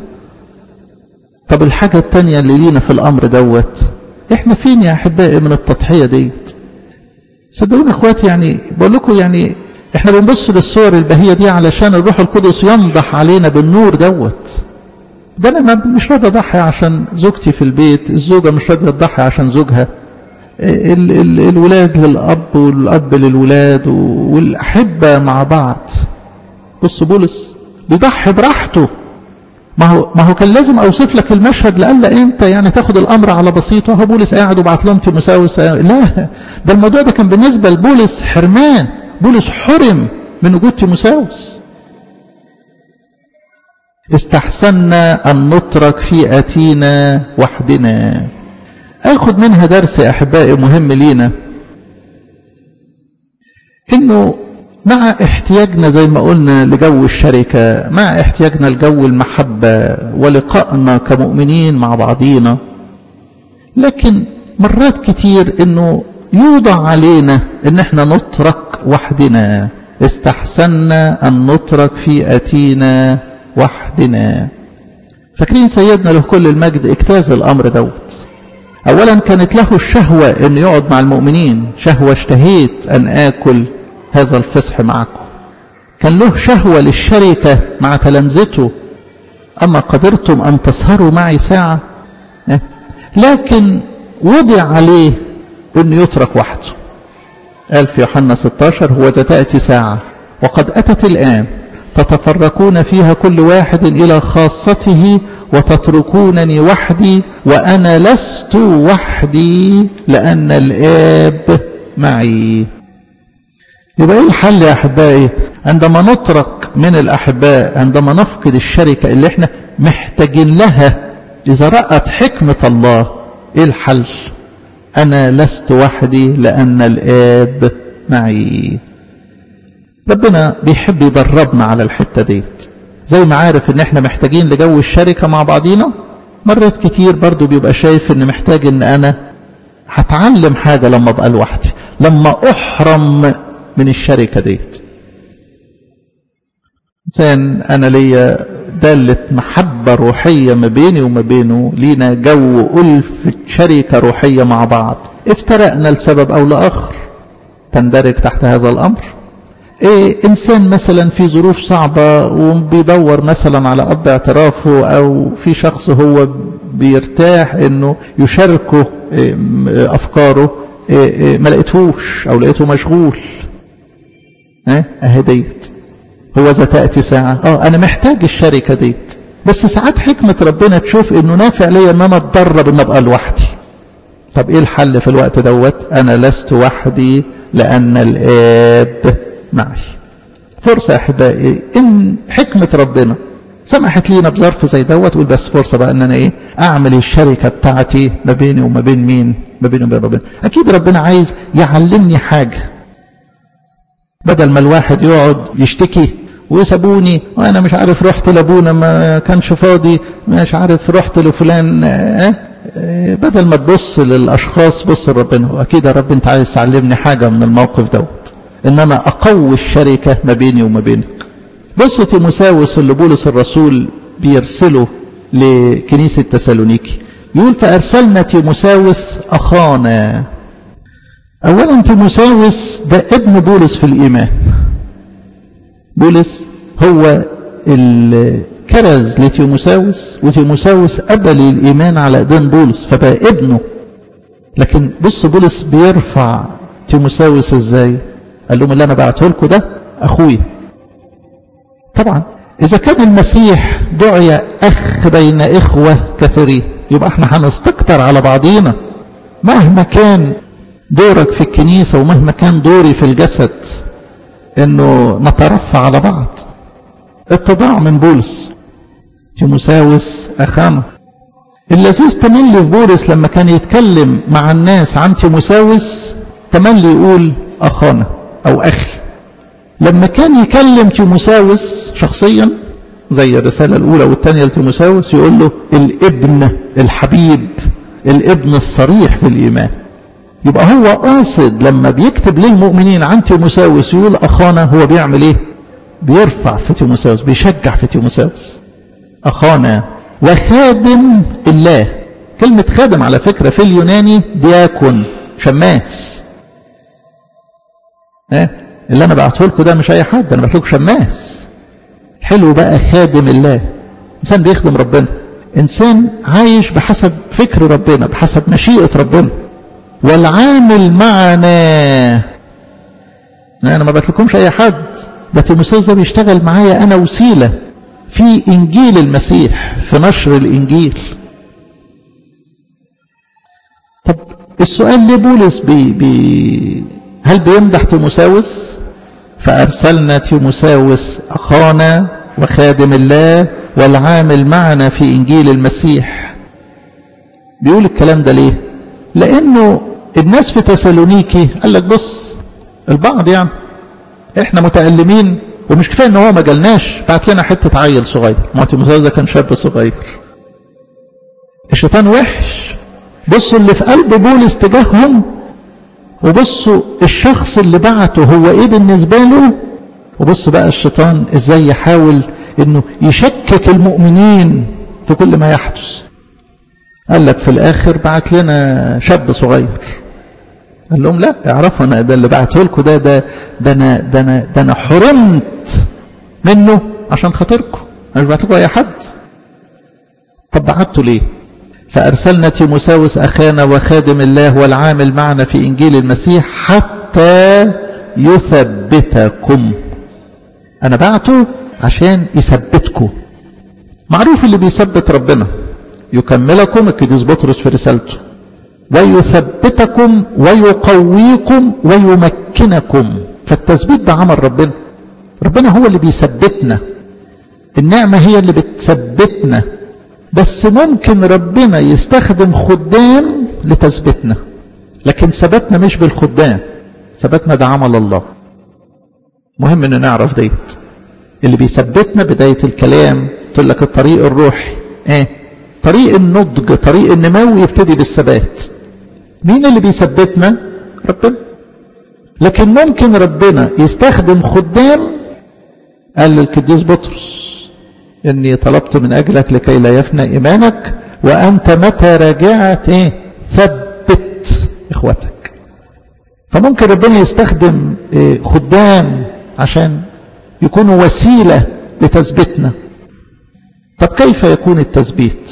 طب الحاجة التانية اللي لينا في الأمر دوت احنا فين يا أحبائي من التضحية ديت صدقوني اخواتي يعني بقول لكم يعني احنا بنبص للصور البهية دي علشان الروح القدس ينضح علينا بالنور دوت ده انا مش راضي اضحي عشان زوجتي في البيت الزوجه مش راضيه تضحي عشان زوجها ال ال الولاد للاب والاب للولاد والاحبه مع بعض بص بولس بيضحي براحته ما هو ما هو كان لازم اوصف لك المشهد لألا انت يعني تاخد الامر على بسيطه هو بولس قاعد وبعت لهم تيموساوس لا ده الموضوع ده كان بالنسبه لبولس حرمان بولس حرم من وجود تيموساوس استحسنا أن نترك في أتينا وحدنا أخذ منها درس أحبائي مهم لينا إنه مع احتياجنا زي ما قلنا لجو الشركة مع احتياجنا لجو المحبة ولقائنا كمؤمنين مع بعضينا لكن مرات كتير انه يوضع علينا ان احنا نترك وحدنا استحسنا ان نترك في اتينا وحدنا فاكرين سيدنا له كل المجد اجتاز الامر دوت اولا كانت له الشهوة ان يقعد مع المؤمنين شهوة اشتهيت ان اكل هذا الفصح معكم كان له شهوة للشركة مع تلامذته اما قدرتم ان تسهروا معي ساعة لكن وضع عليه انه يترك وحده قال في يوحنا 16 هو تأتي ساعة وقد أتت الآن تتفرقون فيها كل واحد إلى خاصته وتتركونني وحدي وأنا لست وحدي لأن الآب معي يبقى إيه الحل يا أحبائي عندما نترك من الأحباء عندما نفقد الشركة اللي احنا محتاجين لها إذا رأت حكمة الله إيه الحل أنا لست وحدي لأن الآب معي ربنا بيحب يدربنا على الحتة ديت زي ما عارف ان احنا محتاجين لجو الشركة مع بعضينا مرات كتير برضو بيبقى شايف ان محتاج ان انا هتعلم حاجة لما ابقى لوحدي لما احرم من الشركة ديت انسان انا ليا دالة محبة روحية ما بيني وما بينه لينا جو ألف شركة روحية مع بعض افترقنا لسبب أو لآخر تندرج تحت هذا الأمر إيه إنسان مثلا في ظروف صعبة وبيدور مثلا على أب اعترافه أو في شخص هو بيرتاح إنه يشاركه إيه أفكاره إيه ما لقيتهوش أو لقيته مشغول اه أهديت هو ذا تأتي ساعة اه انا محتاج الشركة ديت بس ساعات حكمة ربنا تشوف انه نافع ليا ان انا اتدرب ان ابقى لوحدي طب ايه الحل في الوقت دوت انا لست وحدي لان الاب معي فرصة يا احبائي ان حكمة ربنا سمحت لينا بظرف زي دوت تقول بس فرصة بقى ان انا ايه اعمل الشركة بتاعتي ما بيني وما بين مين ما بيني وبين ربنا اكيد ربنا عايز يعلمني حاجة بدل ما الواحد يقعد يشتكي وسابوني وانا مش عارف رحت لابونا ما كانش فاضي مش عارف رحت لفلان اه بدل ما تبص للاشخاص بص لربنا واكيد يا رب انت عايز تعلمني حاجه من الموقف دوت ان انا اقوي الشركه ما بيني وما بينك بص تيموساوس اللي بولس الرسول بيرسله لكنيسه تسالونيكي يقول فارسلنا تيموساوس اخانا اولا تيموساوس ده ابن بولس في الايمان بولس هو الكرز لتيموساوس وتيموساوس قبل الإيمان على إيدين بولس فبقى ابنه لكن بص بولس بيرفع تيموساوس ازاي قال لهم اللي انا بعته لكم ده اخويا طبعا اذا كان المسيح دعي اخ بين اخوه كثيرين يبقى احنا هنستكتر على بعضينا مهما كان دورك في الكنيسه ومهما كان دوري في الجسد انه نترفع على بعض اتضاع من بولس تيموساوس اخانا اللذيذ تملي في بولس لما كان يتكلم مع الناس عن تيموساوس تملي يقول اخانا او اخي لما كان يكلم تيموساوس شخصيا زي الرسالة الأولى والثانية لتيموساوس يقول له الابن الحبيب الابن الصريح في الإيمان يبقى هو قاصد لما بيكتب للمؤمنين عن تيموساوس يقول أخانا هو بيعمل إيه بيرفع في تيموساوس بيشجع في تيموساوس أخانا وخادم الله كلمة خادم على فكرة في اليوناني دياكون شماس اه اللي أنا بعته لكم ده مش أي حد أنا بعت لكم شماس حلو بقى خادم الله إنسان بيخدم ربنا إنسان عايش بحسب فكر ربنا بحسب مشيئة ربنا والعامل معنا أنا ما بتلكمش أي حد ده تيموساوس ده بيشتغل معايا أنا وسيلة في إنجيل المسيح في نشر الإنجيل طب السؤال ليه بولس بي بي هل بيمدح تيموساوس فأرسلنا تيموساوس أخانا وخادم الله والعامل معنا في إنجيل المسيح بيقول الكلام ده ليه لأنه الناس في تسالونيكي قال لك بص البعض يعني احنا متألمين ومش كفايه ان هو ما جالناش بعت لنا حته عيل صغير ما تيموثاوس ده كان شاب صغير الشيطان وحش بصوا اللي في قلب بولس تجاههم وبصوا الشخص اللي بعته هو ايه بالنسبه له وبصوا بقى الشيطان ازاي يحاول انه يشكك المؤمنين في كل ما يحدث قال لك في الاخر بعت لنا شاب صغير قال لهم لا اعرفوا انا ده اللي بعته لكم ده ده ده انا ده انا ده انا حرمت منه عشان خاطركم انا مش بعت لكم اي حد طب بعته ليه فارسلنا تيموساوس اخانا وخادم الله والعامل معنا في انجيل المسيح حتى يثبتكم انا بعته عشان يثبتكم معروف اللي بيثبت ربنا يكملكم القديس بطرس في رسالته ويثبتكم ويقويكم ويمكنكم فالتثبيت ده عمل ربنا ربنا هو اللي بيثبتنا النعمة هي اللي بتثبتنا بس ممكن ربنا يستخدم خدام لتثبيتنا لكن ثبتنا مش بالخدام ثبتنا ده عمل الله مهم ان نعرف ديت اللي بيثبتنا بداية الكلام تقول لك الطريق الروحي ايه طريق النضج طريق النمو يبتدي بالثبات مين اللي بيثبتنا ربنا لكن ممكن ربنا يستخدم خدام قال للقديس بطرس اني طلبت من اجلك لكي لا يفنى ايمانك وانت متى رجعت ايه ثبت اخوتك فممكن ربنا يستخدم إيه خدام عشان يكونوا وسيلة لتثبيتنا طب كيف يكون التثبيت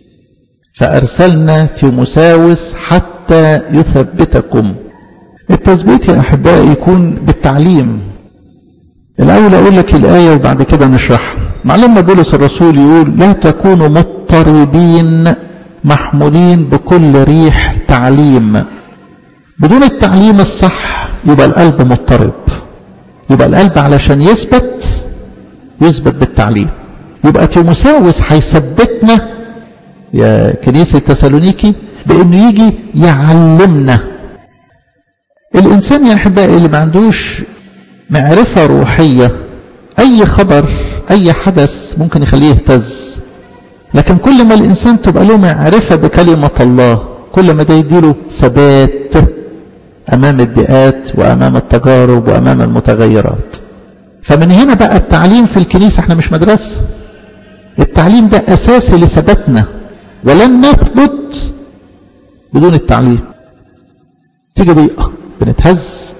فأرسلنا تيموساوس حتى يثبتكم التثبيت يا أحبائي يكون بالتعليم الأول أقول لك الآية وبعد كده نشرحها معلمنا بولس الرسول يقول لا تكونوا مضطربين محمولين بكل ريح تعليم بدون التعليم الصح يبقى القلب مضطرب يبقى القلب علشان يثبت يثبت بالتعليم يبقى تيموساوس هيثبتنا يا كنيسة تسالونيكي بانه يجي يعلمنا الانسان يا احبائي اللي ما عندوش معرفة روحية اي خبر اي حدث ممكن يخليه يهتز لكن كل ما الانسان تبقى له معرفة بكلمة الله كل ما ده يديله ثبات امام الدئات وامام التجارب وامام المتغيرات فمن هنا بقى التعليم في الكنيسة احنا مش مدرسة التعليم ده اساسي لثباتنا ولن نثبت بدون التعليم تيجي ضيقة بنتهز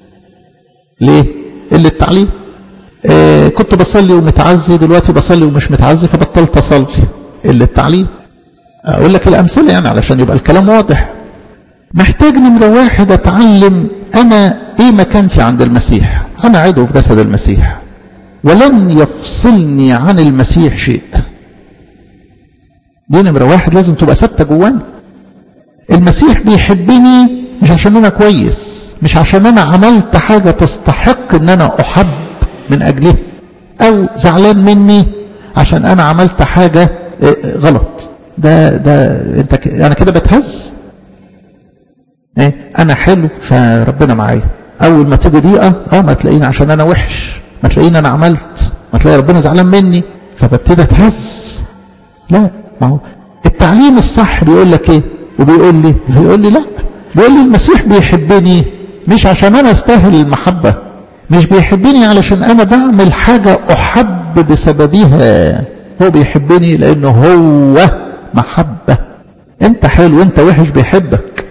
ليه اللي التعليم آه كنت بصلي ومتعزي دلوقتي بصلي ومش متعزي فبطلت اصلي اللي التعليم اقول لك الامثله يعني علشان يبقى الكلام واضح محتاج نمرة واحد اتعلم انا ايه مكانتي عند المسيح انا عضو في جسد المسيح ولن يفصلني عن المسيح شيء دي نمرة واحد لازم تبقى ثابتة جوانا المسيح بيحبني مش عشان انا كويس مش عشان انا عملت حاجة تستحق ان انا احب من اجله او زعلان مني عشان انا عملت حاجة غلط ده ده انت ك... انا كده بتهز ايه انا حلو فربنا معايا اول ما تيجي ضيقه اه ما تلاقيني عشان انا وحش ما تلاقيني انا عملت ما تلاقي ربنا زعلان مني فببتدي اتهز لا ما هو التعليم الصح بيقول لك ايه وبيقول لي بيقول لي لا بيقول لي المسيح بيحبني مش عشان انا استاهل المحبه مش بيحبني علشان انا بعمل حاجه احب بسببها هو بيحبني لانه هو محبه انت حلو انت وحش بيحبك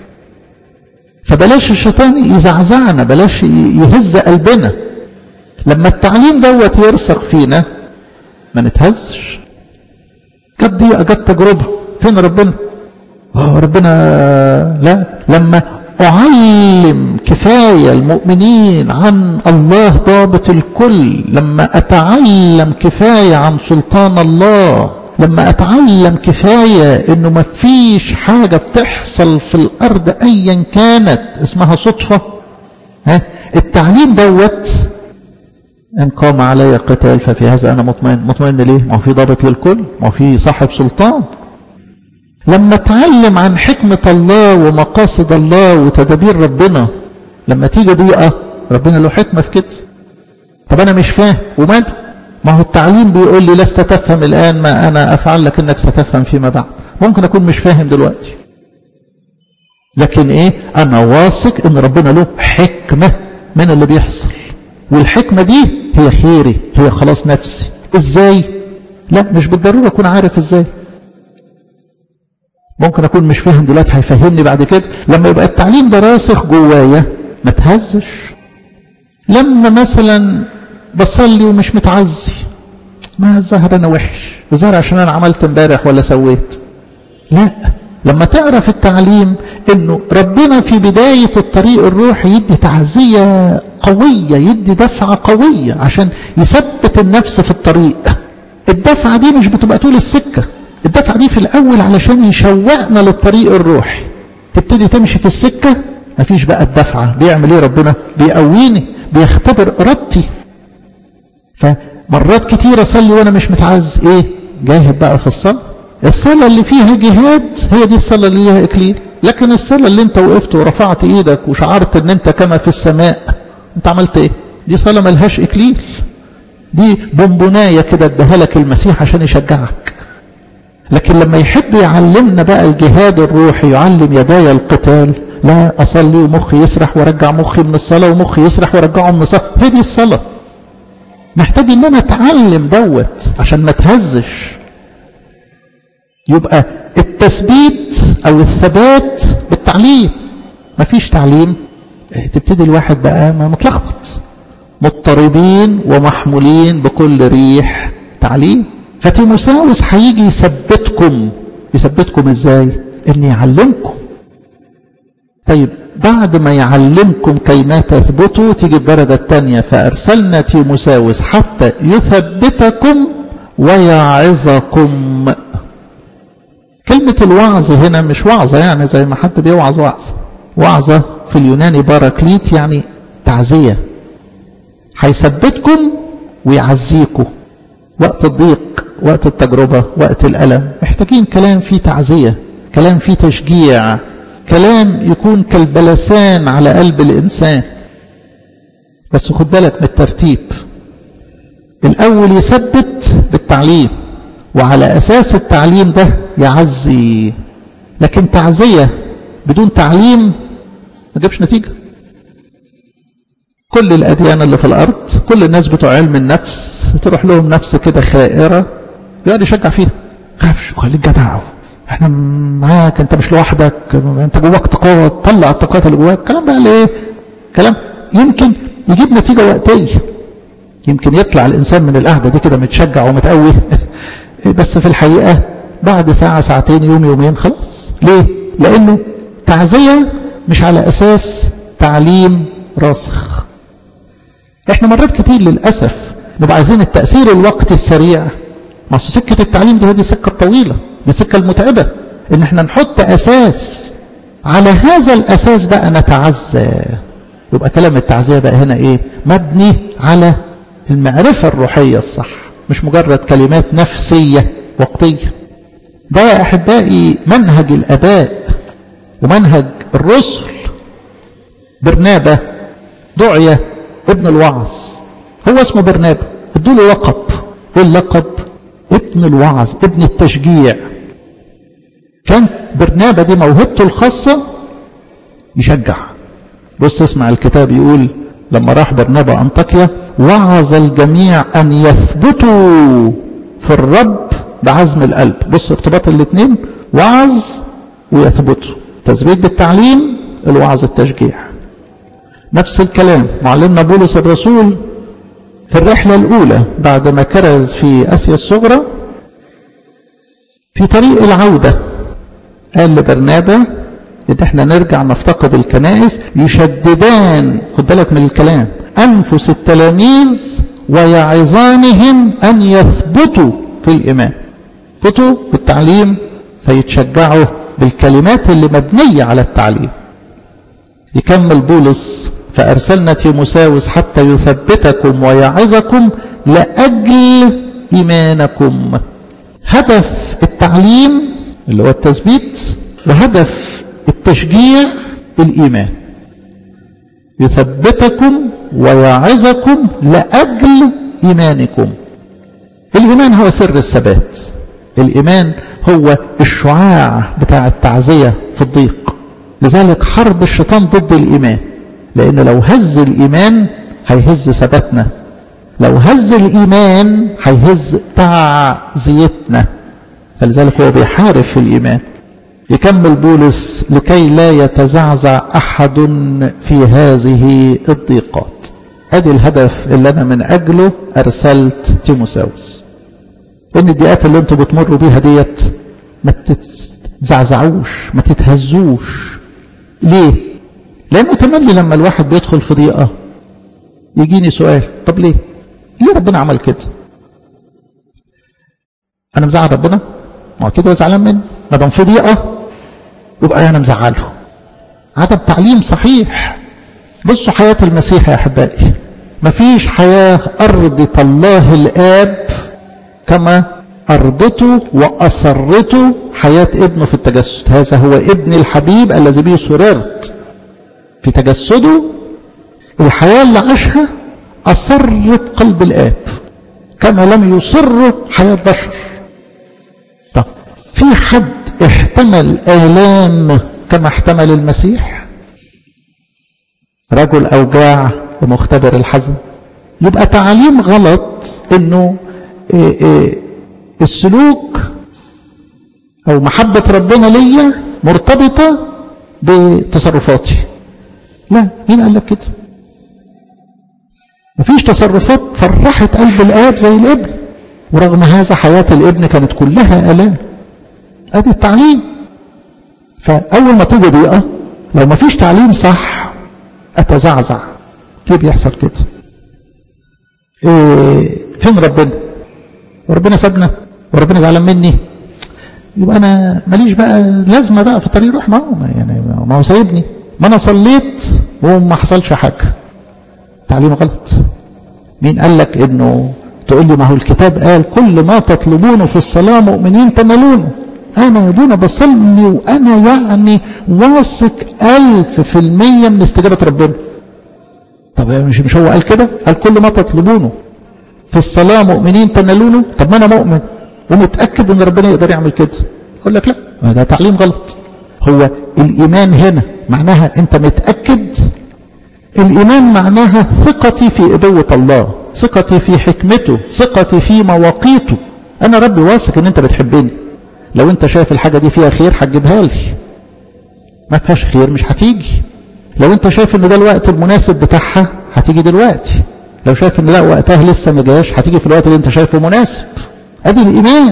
فبلاش الشيطان يزعزعنا بلاش يهز قلبنا لما التعليم دوت يرسخ فينا ما نتهزش جت ضيقه جت تجربه فين ربنا اه ربنا لا لما أعلم كفاية المؤمنين عن الله ضابط الكل لما أتعلم كفاية عن سلطان الله لما أتعلم كفاية إنه ما فيش حاجة بتحصل في الأرض أيا كانت اسمها صدفة ها التعليم دوت إن قام علي قتال ففي هذا أنا مطمئن مطمئن ليه؟ ما هو في ضابط للكل ما هو في صاحب سلطان لما اتعلم عن حكمة الله ومقاصد الله وتدابير ربنا لما تيجي ضيقة ربنا له حكمة في كده طب أنا مش فاهم وماله ما هو التعليم بيقول لي لست تفهم الآن ما أنا أفعل لك أنك ستفهم فيما بعد ممكن أكون مش فاهم دلوقتي لكن إيه أنا واثق أن ربنا له حكمة من اللي بيحصل والحكمة دي هي خيري هي خلاص نفسي إزاي لا مش بالضرورة أكون عارف إزاي ممكن أكون مش فاهم دلوقتي هيفهمني بعد كده لما يبقى التعليم ده راسخ جوايا ما تهزش لما مثلا بصلي ومش متعزي ما الظاهر انا وحش الظاهر عشان انا عملت امبارح ولا سويت لا لما تعرف التعليم انه ربنا في بداية الطريق الروحي يدي تعزية قوية يدي دفعة قوية عشان يثبت النفس في الطريق الدفعة دي مش بتبقى طول السكة الدفعة دي في الاول علشان يشوقنا للطريق الروحي تبتدي تمشي في السكة مفيش بقى الدفعة بيعمل ايه ربنا بيقويني بيختبر ارادتي فمرات كتير اصلي وانا مش متعز ايه جاهد بقى في الصلاه الصلاه اللي فيها جهاد هي دي الصلاه اللي ليها اكليل لكن الصلاه اللي انت وقفت ورفعت ايدك وشعرت ان انت كما في السماء انت عملت ايه دي صلاه ملهاش اكليل دي بونبونايه كده اداها لك المسيح عشان يشجعك لكن لما يحب يعلمنا بقى الجهاد الروحي يعلم يداي القتال لا اصلي ومخي يسرح وارجع مخي من الصلاه ومخي يسرح وارجعه من الصلاه هي دي الصلاه محتاج ان انا اتعلم دوت عشان ما اتهزش يبقى التثبيت او الثبات بالتعليم مفيش تعليم تبتدي الواحد بقى ما متلخبط مضطربين ومحمولين بكل ريح تعليم فتيموساوس هيجي يثبتكم يثبتكم ازاي ان يعلمكم طيب بعد ما يعلمكم كيما تثبتوا تيجي الدرجة الثانية فأرسلنا تيموساوس حتى يثبتكم ويعظكم كلمة الوعظ هنا مش وعظة يعني زي ما حد بيوعظ وعظة وعظة في اليوناني باراكليت يعني تعزية هيثبتكم ويعزيكم وقت الضيق وقت التجربة وقت الألم محتاجين كلام فيه تعزية كلام فيه تشجيع كلام يكون كالبلسان على قلب الإنسان بس خد بالك من الترتيب الأول يثبت بالتعليم وعلى أساس التعليم ده يعزي لكن تعزية بدون تعليم ما جابش نتيجة كل الأديان اللي في الأرض كل الناس بتوع علم النفس تروح لهم نفس كده خائرة يقعد يشجع فيها خافش وخليك جدع احنا معاك انت مش لوحدك انت جواك طاقات طلع الطاقات اللي جواك كلام بقى ايه كلام يمكن يجيب نتيجة وقتية يمكن يطلع الإنسان من القعدة دي كده متشجع ومتقوي بس في الحقيقة بعد ساعة ساعتين يوم يومين خلاص ليه لأنه تعزية مش على أساس تعليم راسخ احنا مرات كتير للأسف نبقى عايزين التأثير الوقتي السريع ما سكة التعليم دي هذه السكة الطويلة دي السكة المتعبة ان احنا نحط أساس على هذا الأساس بقى نتعزى يبقى كلام التعزية بقى هنا ايه مبني على المعرفة الروحية الصح مش مجرد كلمات نفسية وقتية ده يا أحبائي منهج الأباء ومنهج الرسل برنابة دعية ابن الوعظ هو اسمه برنابة ادوا له لقب ايه اللقب ابن الوعظ ابن التشجيع كان برنابة دي موهبته الخاصة يشجع بص اسمع الكتاب يقول لما راح برنابا أنطاكيا وعظ الجميع أن يثبتوا في الرب بعزم القلب بص ارتباط الاثنين وعظ ويثبتوا تثبيت بالتعليم الوعظ التشجيع نفس الكلام معلمنا بولس الرسول في الرحلة الأولى بعد ما كرز في آسيا الصغرى في طريق العودة قال لبرنابا ان احنا نرجع نفتقد الكنائس يشددان خد بالك من الكلام انفس التلاميذ ويعظانهم ان يثبتوا في الايمان يثبتوا بالتعليم فيتشجعوا بالكلمات اللي مبنيه على التعليم يكمل بولس فارسلنا تيموساوس حتى يثبتكم ويعظكم لاجل ايمانكم هدف التعليم اللي هو التثبيت وهدف التشجيع الإيمان يثبتكم ويعظكم لأجل إيمانكم الإيمان هو سر الثبات الإيمان هو الشعاع بتاع التعزية في الضيق لذلك حرب الشيطان ضد الإيمان لأنه لو هز الإيمان هيهز ثباتنا لو هز الإيمان هيهز تعزيتنا فلذلك هو بيحارب في الإيمان يكمل بولس لكي لا يتزعزع أحد في هذه الضيقات ادي الهدف اللي أنا من أجله أرسلت تيموساوس إن الضيقات اللي أنتوا بتمروا بيها ديت ما تتزعزعوش ما تتهزوش ليه؟ لأنه تملي لما الواحد بيدخل في ضيقة يجيني سؤال طب ليه؟ ليه ربنا عمل كده؟ أنا مزعل ربنا؟ ما هو كده زعلان منه ما دام في ضيقة يبقى أنا مزعله عدم تعليم صحيح بصوا حياة المسيح يا أحبائي مفيش حياة أرضت الله الآب كما أرضته وأسرته حياة ابنه في التجسد هذا هو ابن الحبيب الذي به سررت في تجسده الحياة اللي عاشها أسرت قلب الآب كما لم يسر حياة بشر طب في حد احتمل آلام كما احتمل المسيح رجل أوجاع ومختبر الحزن يبقى تعليم غلط انه إيه إيه السلوك او محبة ربنا ليا مرتبطة بتصرفاتي لا مين قال لك كده مفيش تصرفات فرحت قلب الاب زي الابن ورغم هذا حياة الابن كانت كلها الام ادي التعليم فاول ما تيجي ضيقة لو مفيش تعليم صح اتزعزع ليه بيحصل كده إيه فين ربنا وربنا سابنا وربنا زعلان مني يبقى انا ماليش بقى لازمه بقى في طريق روح ما هو يعني ما هو سايبني ما انا صليت وما حصلش حاجه تعليم غلط مين قال لك انه تقول لي ما هو الكتاب قال كل ما تطلبونه في الصلاه مؤمنين تنالونه انا يا ابونا بصلي وانا يعني واثق ألف في المية من استجابه ربنا طب مش مش هو قال كده قال كل ما تطلبونه في الصلاة مؤمنين تنالونه طب ما أنا مؤمن ومتأكد أن ربنا يقدر يعمل كده أقول لك لا ده تعليم غلط هو الإيمان هنا معناها أنت متأكد الإيمان معناها ثقتي في إبوة الله ثقتي في حكمته ثقتي في مواقيته أنا ربي واثق أن أنت بتحبني لو أنت شايف الحاجة دي فيها خير هتجيبها لي ما فيهاش خير مش هتيجي لو انت شايف ان ده الوقت المناسب بتاعها هتيجي دلوقتي لو شايف ان لا وقتها لسه ما جاش هتيجي في الوقت اللي انت شايفه مناسب ادي الايمان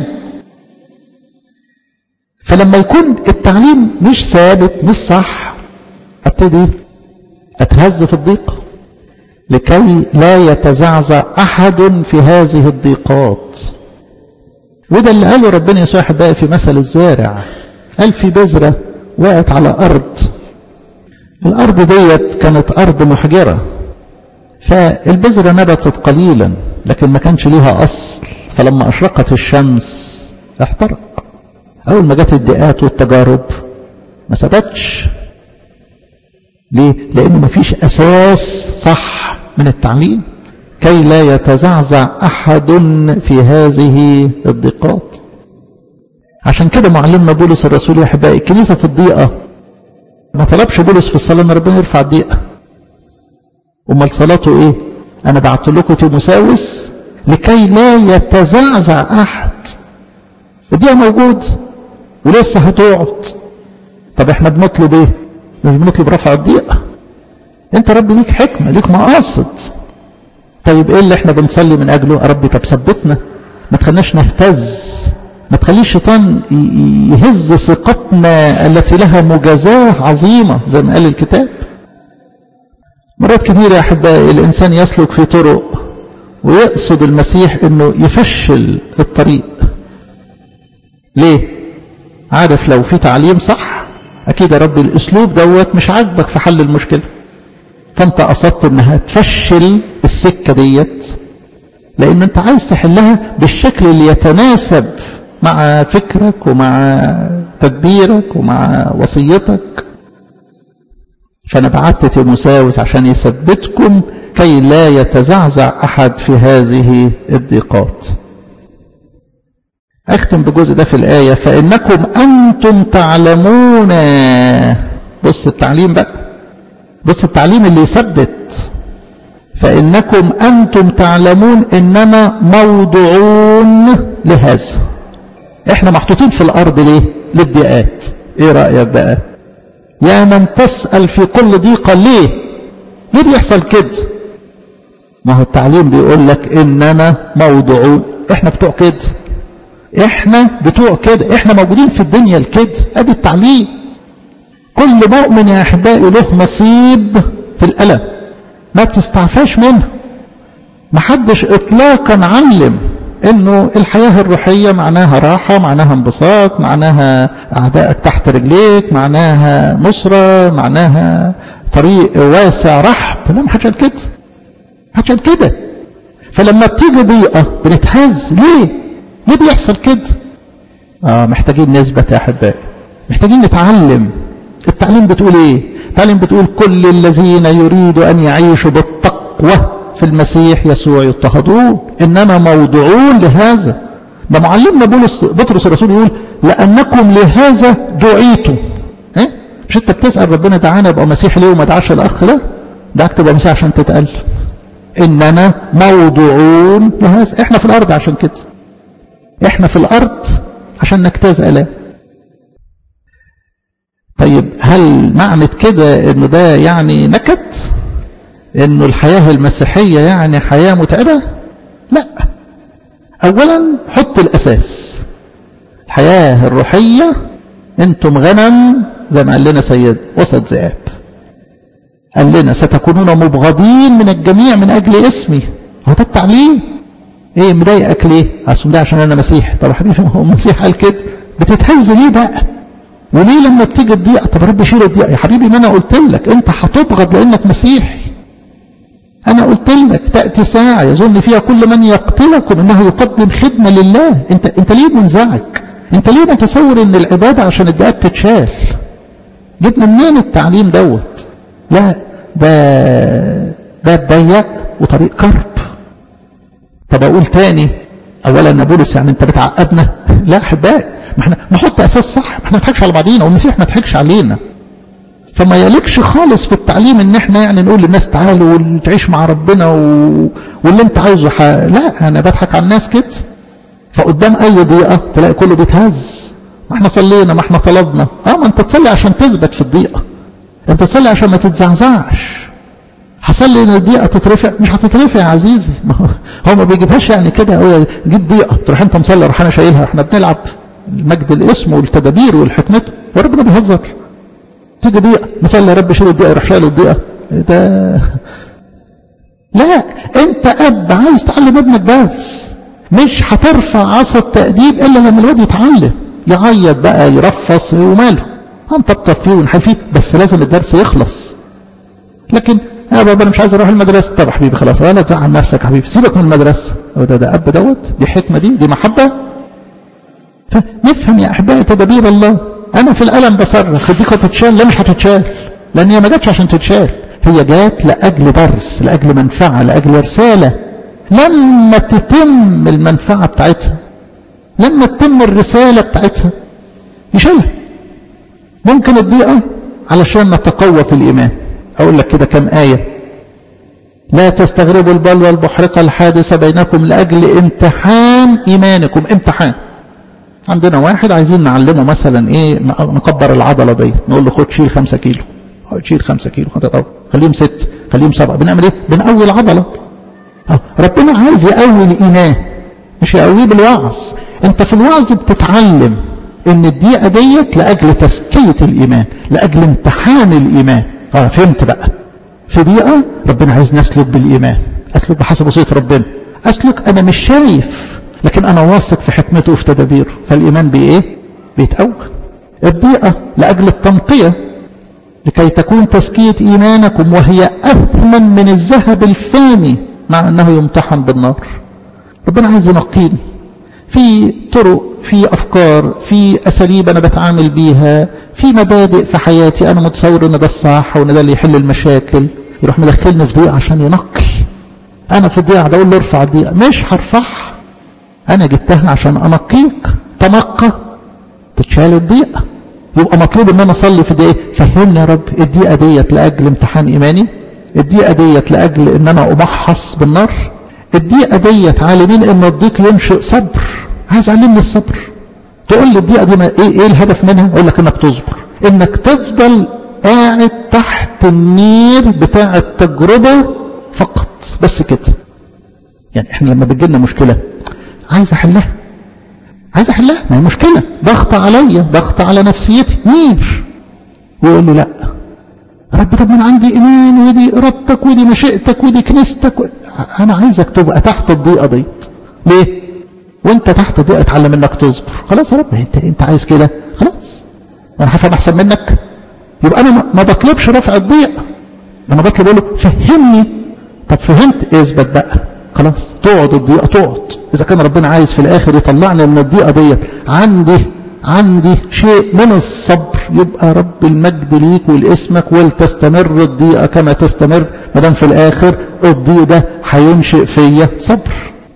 فلما يكون التعليم مش ثابت مش صح ابتدي اتهز في الضيق لكي لا يتزعزع احد في هذه الضيقات وده اللي قاله ربنا يسوع بقى في مثل الزارع قال في بذره وقعت على ارض الأرض ديت كانت أرض محجرة فالبذرة نبتت قليلا لكن ما كانش ليها أصل فلما أشرقت الشمس احترق أول ما جت الدقات والتجارب ما ثبتش ليه؟ لأنه ما فيش أساس صح من التعليم كي لا يتزعزع أحد في هذه الضيقات عشان كده معلمنا بولس الرسول يا أحبائي الكنيسة في الضيقة ما طلبش بولس في الصلاة ان ربنا يرفع الضيقة امال صلاته ايه انا بعت لكم تيموساوس لكي لا يتزعزع احد الضيقة موجود ولسه هتقعد طب احنا بنطلب ايه مش بنطلب رفع الضيقة انت ربي ليك حكمة ليك مقاصد طيب ايه اللي احنا بنصلي من اجله يا ربي طب ثبتنا ما تخلناش نهتز ما تخليش الشيطان يهز ثقتنا التي لها مجازاة عظيمة زي ما قال الكتاب مرات كثيرة يا أحبائي الإنسان يسلك في طرق ويقصد المسيح أنه يفشل الطريق ليه؟ عارف لو في تعليم صح أكيد يا رب الأسلوب دوت مش عاجبك في حل المشكلة فأنت قصدت أنها تفشل السكة ديت لأن أنت عايز تحلها بالشكل اللي يتناسب مع فكرك ومع تدبيرك ومع وصيتك فأنا بعت تيموساوس عشان يثبتكم كي لا يتزعزع أحد في هذه الضيقات أختم بجزء ده في الآية فإنكم أنتم تعلمون بص التعليم بقى بص التعليم اللي يثبت فإنكم أنتم تعلمون إننا موضوعون لهذا احنا محطوطين في الارض ليه للضيقات ايه رايك بقى يا من تسال في كل ضيقه ليه ليه بيحصل كده ما هو التعليم بيقول لك اننا موضوعون احنا بتوع كده احنا بتوع كده احنا موجودين في الدنيا الكده ادي التعليم كل مؤمن يا احبائي له نصيب في الالم ما تستعفاش منه محدش اطلاقا علم انه الحياة الروحية معناها راحة معناها انبساط معناها اعدائك تحت رجليك معناها نصرة معناها طريق واسع رحب لا ما حاجة كده عشان كده فلما بتيجي ضيقة بنتهز ليه ليه بيحصل كده اه محتاجين نثبت يا احبائي محتاجين نتعلم التعليم بتقول ايه التعليم بتقول كل الذين يريدوا ان يعيشوا بالتقوى في المسيح يسوع يضطهدون انما موضوعون لهذا ده معلمنا بولس بطرس الرسول يقول لانكم لهذا دعيتم إيه؟ مش انت بتسال ربنا دعانا ابقى مسيح ليه وما دعاش الاخ ده دعك تبقى مسيح عشان تتالف اننا موضوعون لهذا احنا في الارض عشان كده احنا في الارض عشان نجتاز الام طيب هل معنى كده انه ده يعني نكد انه الحياة المسيحية يعني حياة متعبة لا اولا حط الاساس الحياة الروحية انتم غنم زي ما قال لنا سيد وسط ذئاب قال لنا ستكونون مبغضين من الجميع من اجل اسمي هو ده التعليم ايه مضايقك ليه اصل ده عشان انا مسيح طب يا حبيبي هو المسيح قال كده بتتهز ليه بقى وليه لما بتيجي الضيقه طب رب شيل الضيقه يا حبيبي ما انا قلت لك انت هتبغض لانك مسيحي انا قلت لك تاتي ساعه يظن فيها كل من يقتلكم انه يقدم خدمه لله انت انت ليه منزعج انت ليه متصور ان العباده عشان الضيقات تتشال جبنا منين التعليم دوت لا ده ده ضيق وطريق كرب طب اقول تاني اولا يا بولس يعني انت بتعقدنا لا احبائي ما احنا نحط اساس صح ما احنا ما نضحكش على بعضينا والمسيح ما ضحكش علينا فما يليقش خالص في التعليم ان احنا يعني نقول للناس تعالوا وتعيش مع ربنا و... واللي انت عايزه ح... لا انا بضحك على الناس كده فقدام اي ضيقه تلاقي كله بيتهز ما احنا صلينا ما احنا طلبنا اه ما انت تصلي عشان تثبت في الضيقه انت تصلي عشان ما تتزعزعش هصلي ان الضيقه تترفع مش هتترفع يا عزيزي ما هو, هو ما بيجيبهاش يعني كده هو جيب ضيقه تروح انت مصلي روح انا شايلها احنا بنلعب المجد الاسم والتدابير والحكمة وربنا بيهزر تيجي ضيقه نصلي يا رب شيل الضيقه يروح شايل الضيقه ده لا انت اب عايز تعلم ابنك درس مش هترفع عصا التأديب الا لما الواد يتعلم يعيط بقى يرفص وماله هنطبطب فيه ونحل فيه بس لازم الدرس يخلص لكن يا بابا انا مش عايز اروح المدرسه طب حبيبي خلاص ولا تزعل نفسك يا حبيبي سيبك من المدرسه هو ده ده اب دوت دي حكمه دي دي محبه فنفهم يا احبائي تدابير الله انا في الالم بصرخ الديكه تتشال لا مش هتتشال لان هي ما جاتش عشان تتشال هي جات لاجل درس لاجل منفعه لاجل رساله لما تتم المنفعه بتاعتها لما تتم الرساله بتاعتها يشيلها ممكن الضيقه علشان نتقوى في الايمان اقول لك كده كم ايه لا تستغربوا البلوى المحرقه الحادثه بينكم لاجل امتحان ايمانكم امتحان عندنا واحد عايزين نعلمه مثلا ايه نكبر العضله دي نقول له خد شيل 5 كيلو شيل 5 كيلو خليهم ست خليهم سبعه بنعمل ايه بنقوي العضله ربنا عايز يقوي الايمان مش يقويه بالوعظ انت في الوعظ بتتعلم ان الدقيقه ديت لاجل تزكيه الايمان لاجل امتحان الايمان اه فهمت بقى في دقيقه ربنا عايز نسلك بالايمان اسلك بحسب وصيه ربنا اسلك انا مش شايف لكن انا واثق في حكمته وفي تدابيره فالايمان بايه بيتقوى الضيقه لاجل التنقيه لكي تكون تزكيه ايمانكم وهي اثمن من الذهب الفاني مع انه يمتحن بالنار ربنا عايز ينقيني في طرق في افكار في اساليب انا بتعامل بيها في مبادئ في حياتي انا متصور ان ده الصح وان ده اللي يحل المشاكل يروح مدخلني في ضيقه عشان ينقي انا في الضيقه ده اقول له ارفع الضيقه مش هرفعها انا جبتها عشان انقيك تنقى تتشال الضيقه يبقى مطلوب ان انا اصلي في دقيقه فهمني يا رب الضيقه ديت لاجل امتحان ايماني الضيقه ديت لاجل ان انا امحص بالنار الضيقه ديت عالمين ان الضيق ينشئ صبر عايز علمني الصبر تقول لي الضيقه دي ما ايه ايه الهدف منها اقول لك انك تصبر انك تفضل قاعد تحت النير بتاع التجربه فقط بس كده يعني احنا لما بتجي لنا مشكله عايز احلها عايز احلها ما هي مشكله ضغط عليا ضغط على نفسيتي نير ويقول لي لا رب طب من عندي ايمان ودي ارادتك ودي مشيئتك ودي كنيستك و... انا عايزك تبقى تحت الضيقه ديت ليه وانت تحت الضيقه اتعلم انك تصبر خلاص يا رب انت انت عايز كده خلاص انا هفهم احسن منك يبقى انا ما بطلبش رفع الضيقه انا بطلب اقول له فهمني طب فهمت اثبت بقى خلاص تقعد الضيقة تقعد إذا كان ربنا عايز في الآخر يطلعني من الضيقة ديت عندي عندي شيء من الصبر يبقى رب المجد ليك ولاسمك ولتستمر الضيقة كما تستمر ما دام في الآخر الضيق ده هينشئ فيا صبر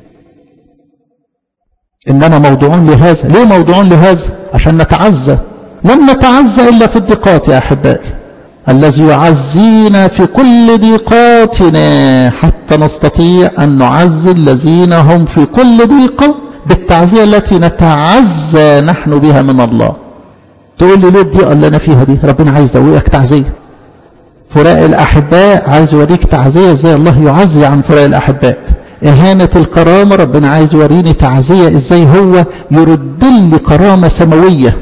إننا موضوعون لهذا ليه موضوعون لهذا عشان نتعزى لن نتعزى إلا في الضيقات يا أحبائي الذي يعزينا في كل ضيقاتنا حتى نستطيع أن نعزي الذين هم في كل ضيقة بالتعزية التي نتعزى نحن بها من الله تقول لي ليه الضيقة اللي أنا فيها دي ربنا عايز يدوقك تعزية فراق الأحباء عايز يوريك تعزية ازاي الله يعزي عن فراق الأحباء إهانة الكرامة ربنا عايز يوريني تعزية ازاي هو يرد لي كرامة سماوية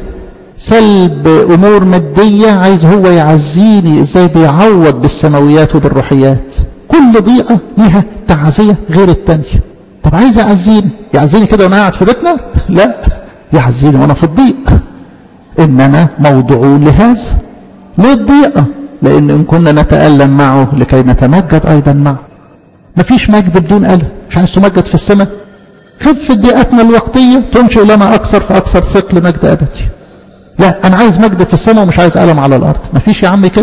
سلب أمور مادية عايز هو يعزيني ازاي بيعوض بالسماويات وبالروحيات كل ضيقة ليها تعزية غير التانية طب عايز يعزيني يعزيني كده وانا قاعد في بيتنا لا يعزيني وانا في الضيق اننا موضوعون لهذا ليه الضيقة لان ان كنا نتألم معه لكي نتمجد ايضا معه مفيش مجد بدون ألم مش عايز تمجد في السماء خف ضيقتنا الوقتية تنشئ لنا أكثر فأكثر ثقل مجد أبدي لا أنا عايز مجد في السماء ومش عايز ألم على الأرض مفيش يا عم كده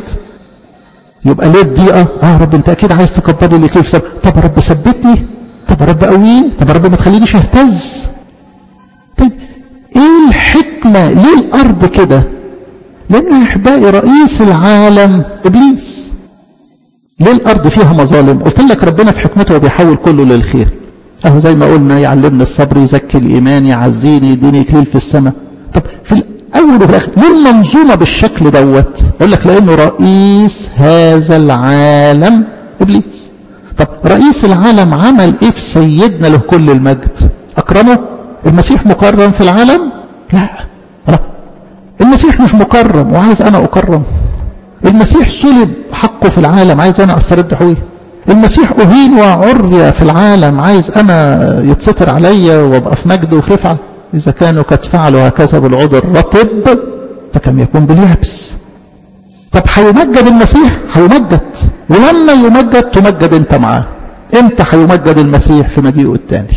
يبقى ليه الضيقة آه رب أنت أكيد عايز تكبر لي الإكليل في السماء طب يا رب ثبتني طب يا رب قويني طب يا رب ما تخلينيش اهتز طيب إيه الحكمة ليه الأرض كده لأن أحبائي رئيس العالم إبليس ليه الأرض فيها مظالم قلت لك ربنا في حكمته بيحول كله للخير أهو زي ما قلنا يعلمني الصبر يزكي الإيمان يعزيني يديني إكليل في السماء طب في الأول وفي الآخر ليه المنظومة بالشكل دوت أقول لك لأنه رئيس هذا العالم إبليس طب رئيس العالم عمل إيه في سيدنا له كل المجد أكرمه المسيح مكرم في العالم لا لا المسيح مش مكرم وعايز أنا أكرم المسيح صلب حقه في العالم عايز أنا أسترد حقوقي المسيح أهين وعري في العالم عايز أنا يتستر عليا وابقى في مجد وفي رفعة إذا كانوا قد فعلوا هكذا بالعود الرطب فكم يكون باليابس طب هيمجد المسيح هيمجد ولما يمجد تمجد انت معاه امتى هيمجد المسيح في مجيئه الثاني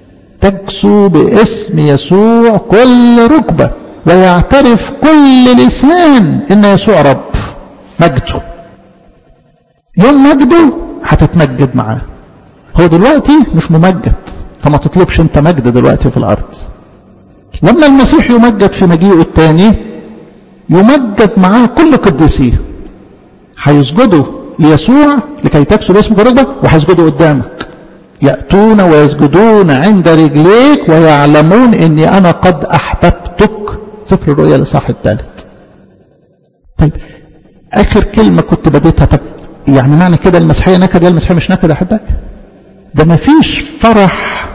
تكسو باسم يسوع كل ركبة ويعترف كل لسان ان يسوع رب مجده يوم مجده هتتمجد معاه هو دلوقتي مش ممجد فما تطلبش انت مجد دلوقتي في الارض لما المسيح يمجد في مجيئه الثاني يمجد معاه كل قديسيه هيسجدوا ليسوع لكي تكسو باسمك ركبه وهيسجدوا قدامك يأتون ويسجدون عند رجليك ويعلمون اني انا قد احببتك سفر الرؤيا الاصحاح الثالث طيب اخر كلمه كنت بديتها طب يعني معنى كده المسيحيه نكد يا المسيحيه مش نكد يا احبائي ده ما فيش فرح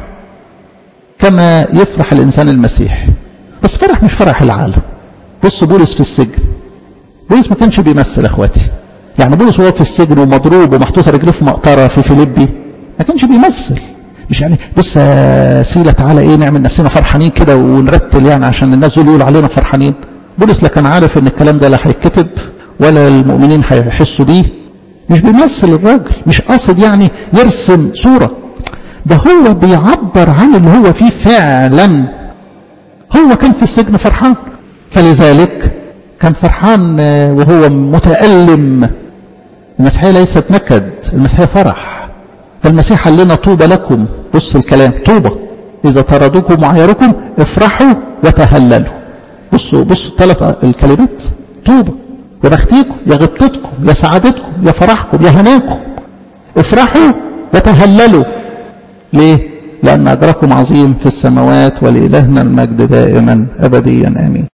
كما يفرح الانسان المسيحي بس فرح مش فرح العالم بص بولس في السجن بولس ما كانش بيمثل اخواتي يعني بولس وهو في السجن ومضروب ومحطوط رجليه في مقطره في فيليبي ما كانش بيمثل مش يعني بص يا سيلة تعالى ايه نعمل نفسنا فرحانين كده ونرتل يعني عشان الناس دول يقولوا علينا فرحانين بولس لا كان عارف ان الكلام ده لا هيتكتب ولا المؤمنين هيحسوا بيه مش بيمثل الراجل مش قاصد يعني يرسم صورة ده هو بيعبر عن اللي هو فيه فعلا هو كان في السجن فرحان فلذلك كان فرحان وهو متألم المسيحية ليست نكد المسيحية فرح فالمسيح قال لنا طوبى لكم بص الكلام طوبى إذا طردوكم وعيركم افرحوا وتهللوا بصوا بصوا ثلاث الكلمات طوبى يا بختيكم يا غبطتكم يا سعادتكم يا فرحكم يا هناكم افرحوا وتهللوا ليه؟ لأن أجركم عظيم في السماوات ولإلهنا المجد دائما أبديا آمين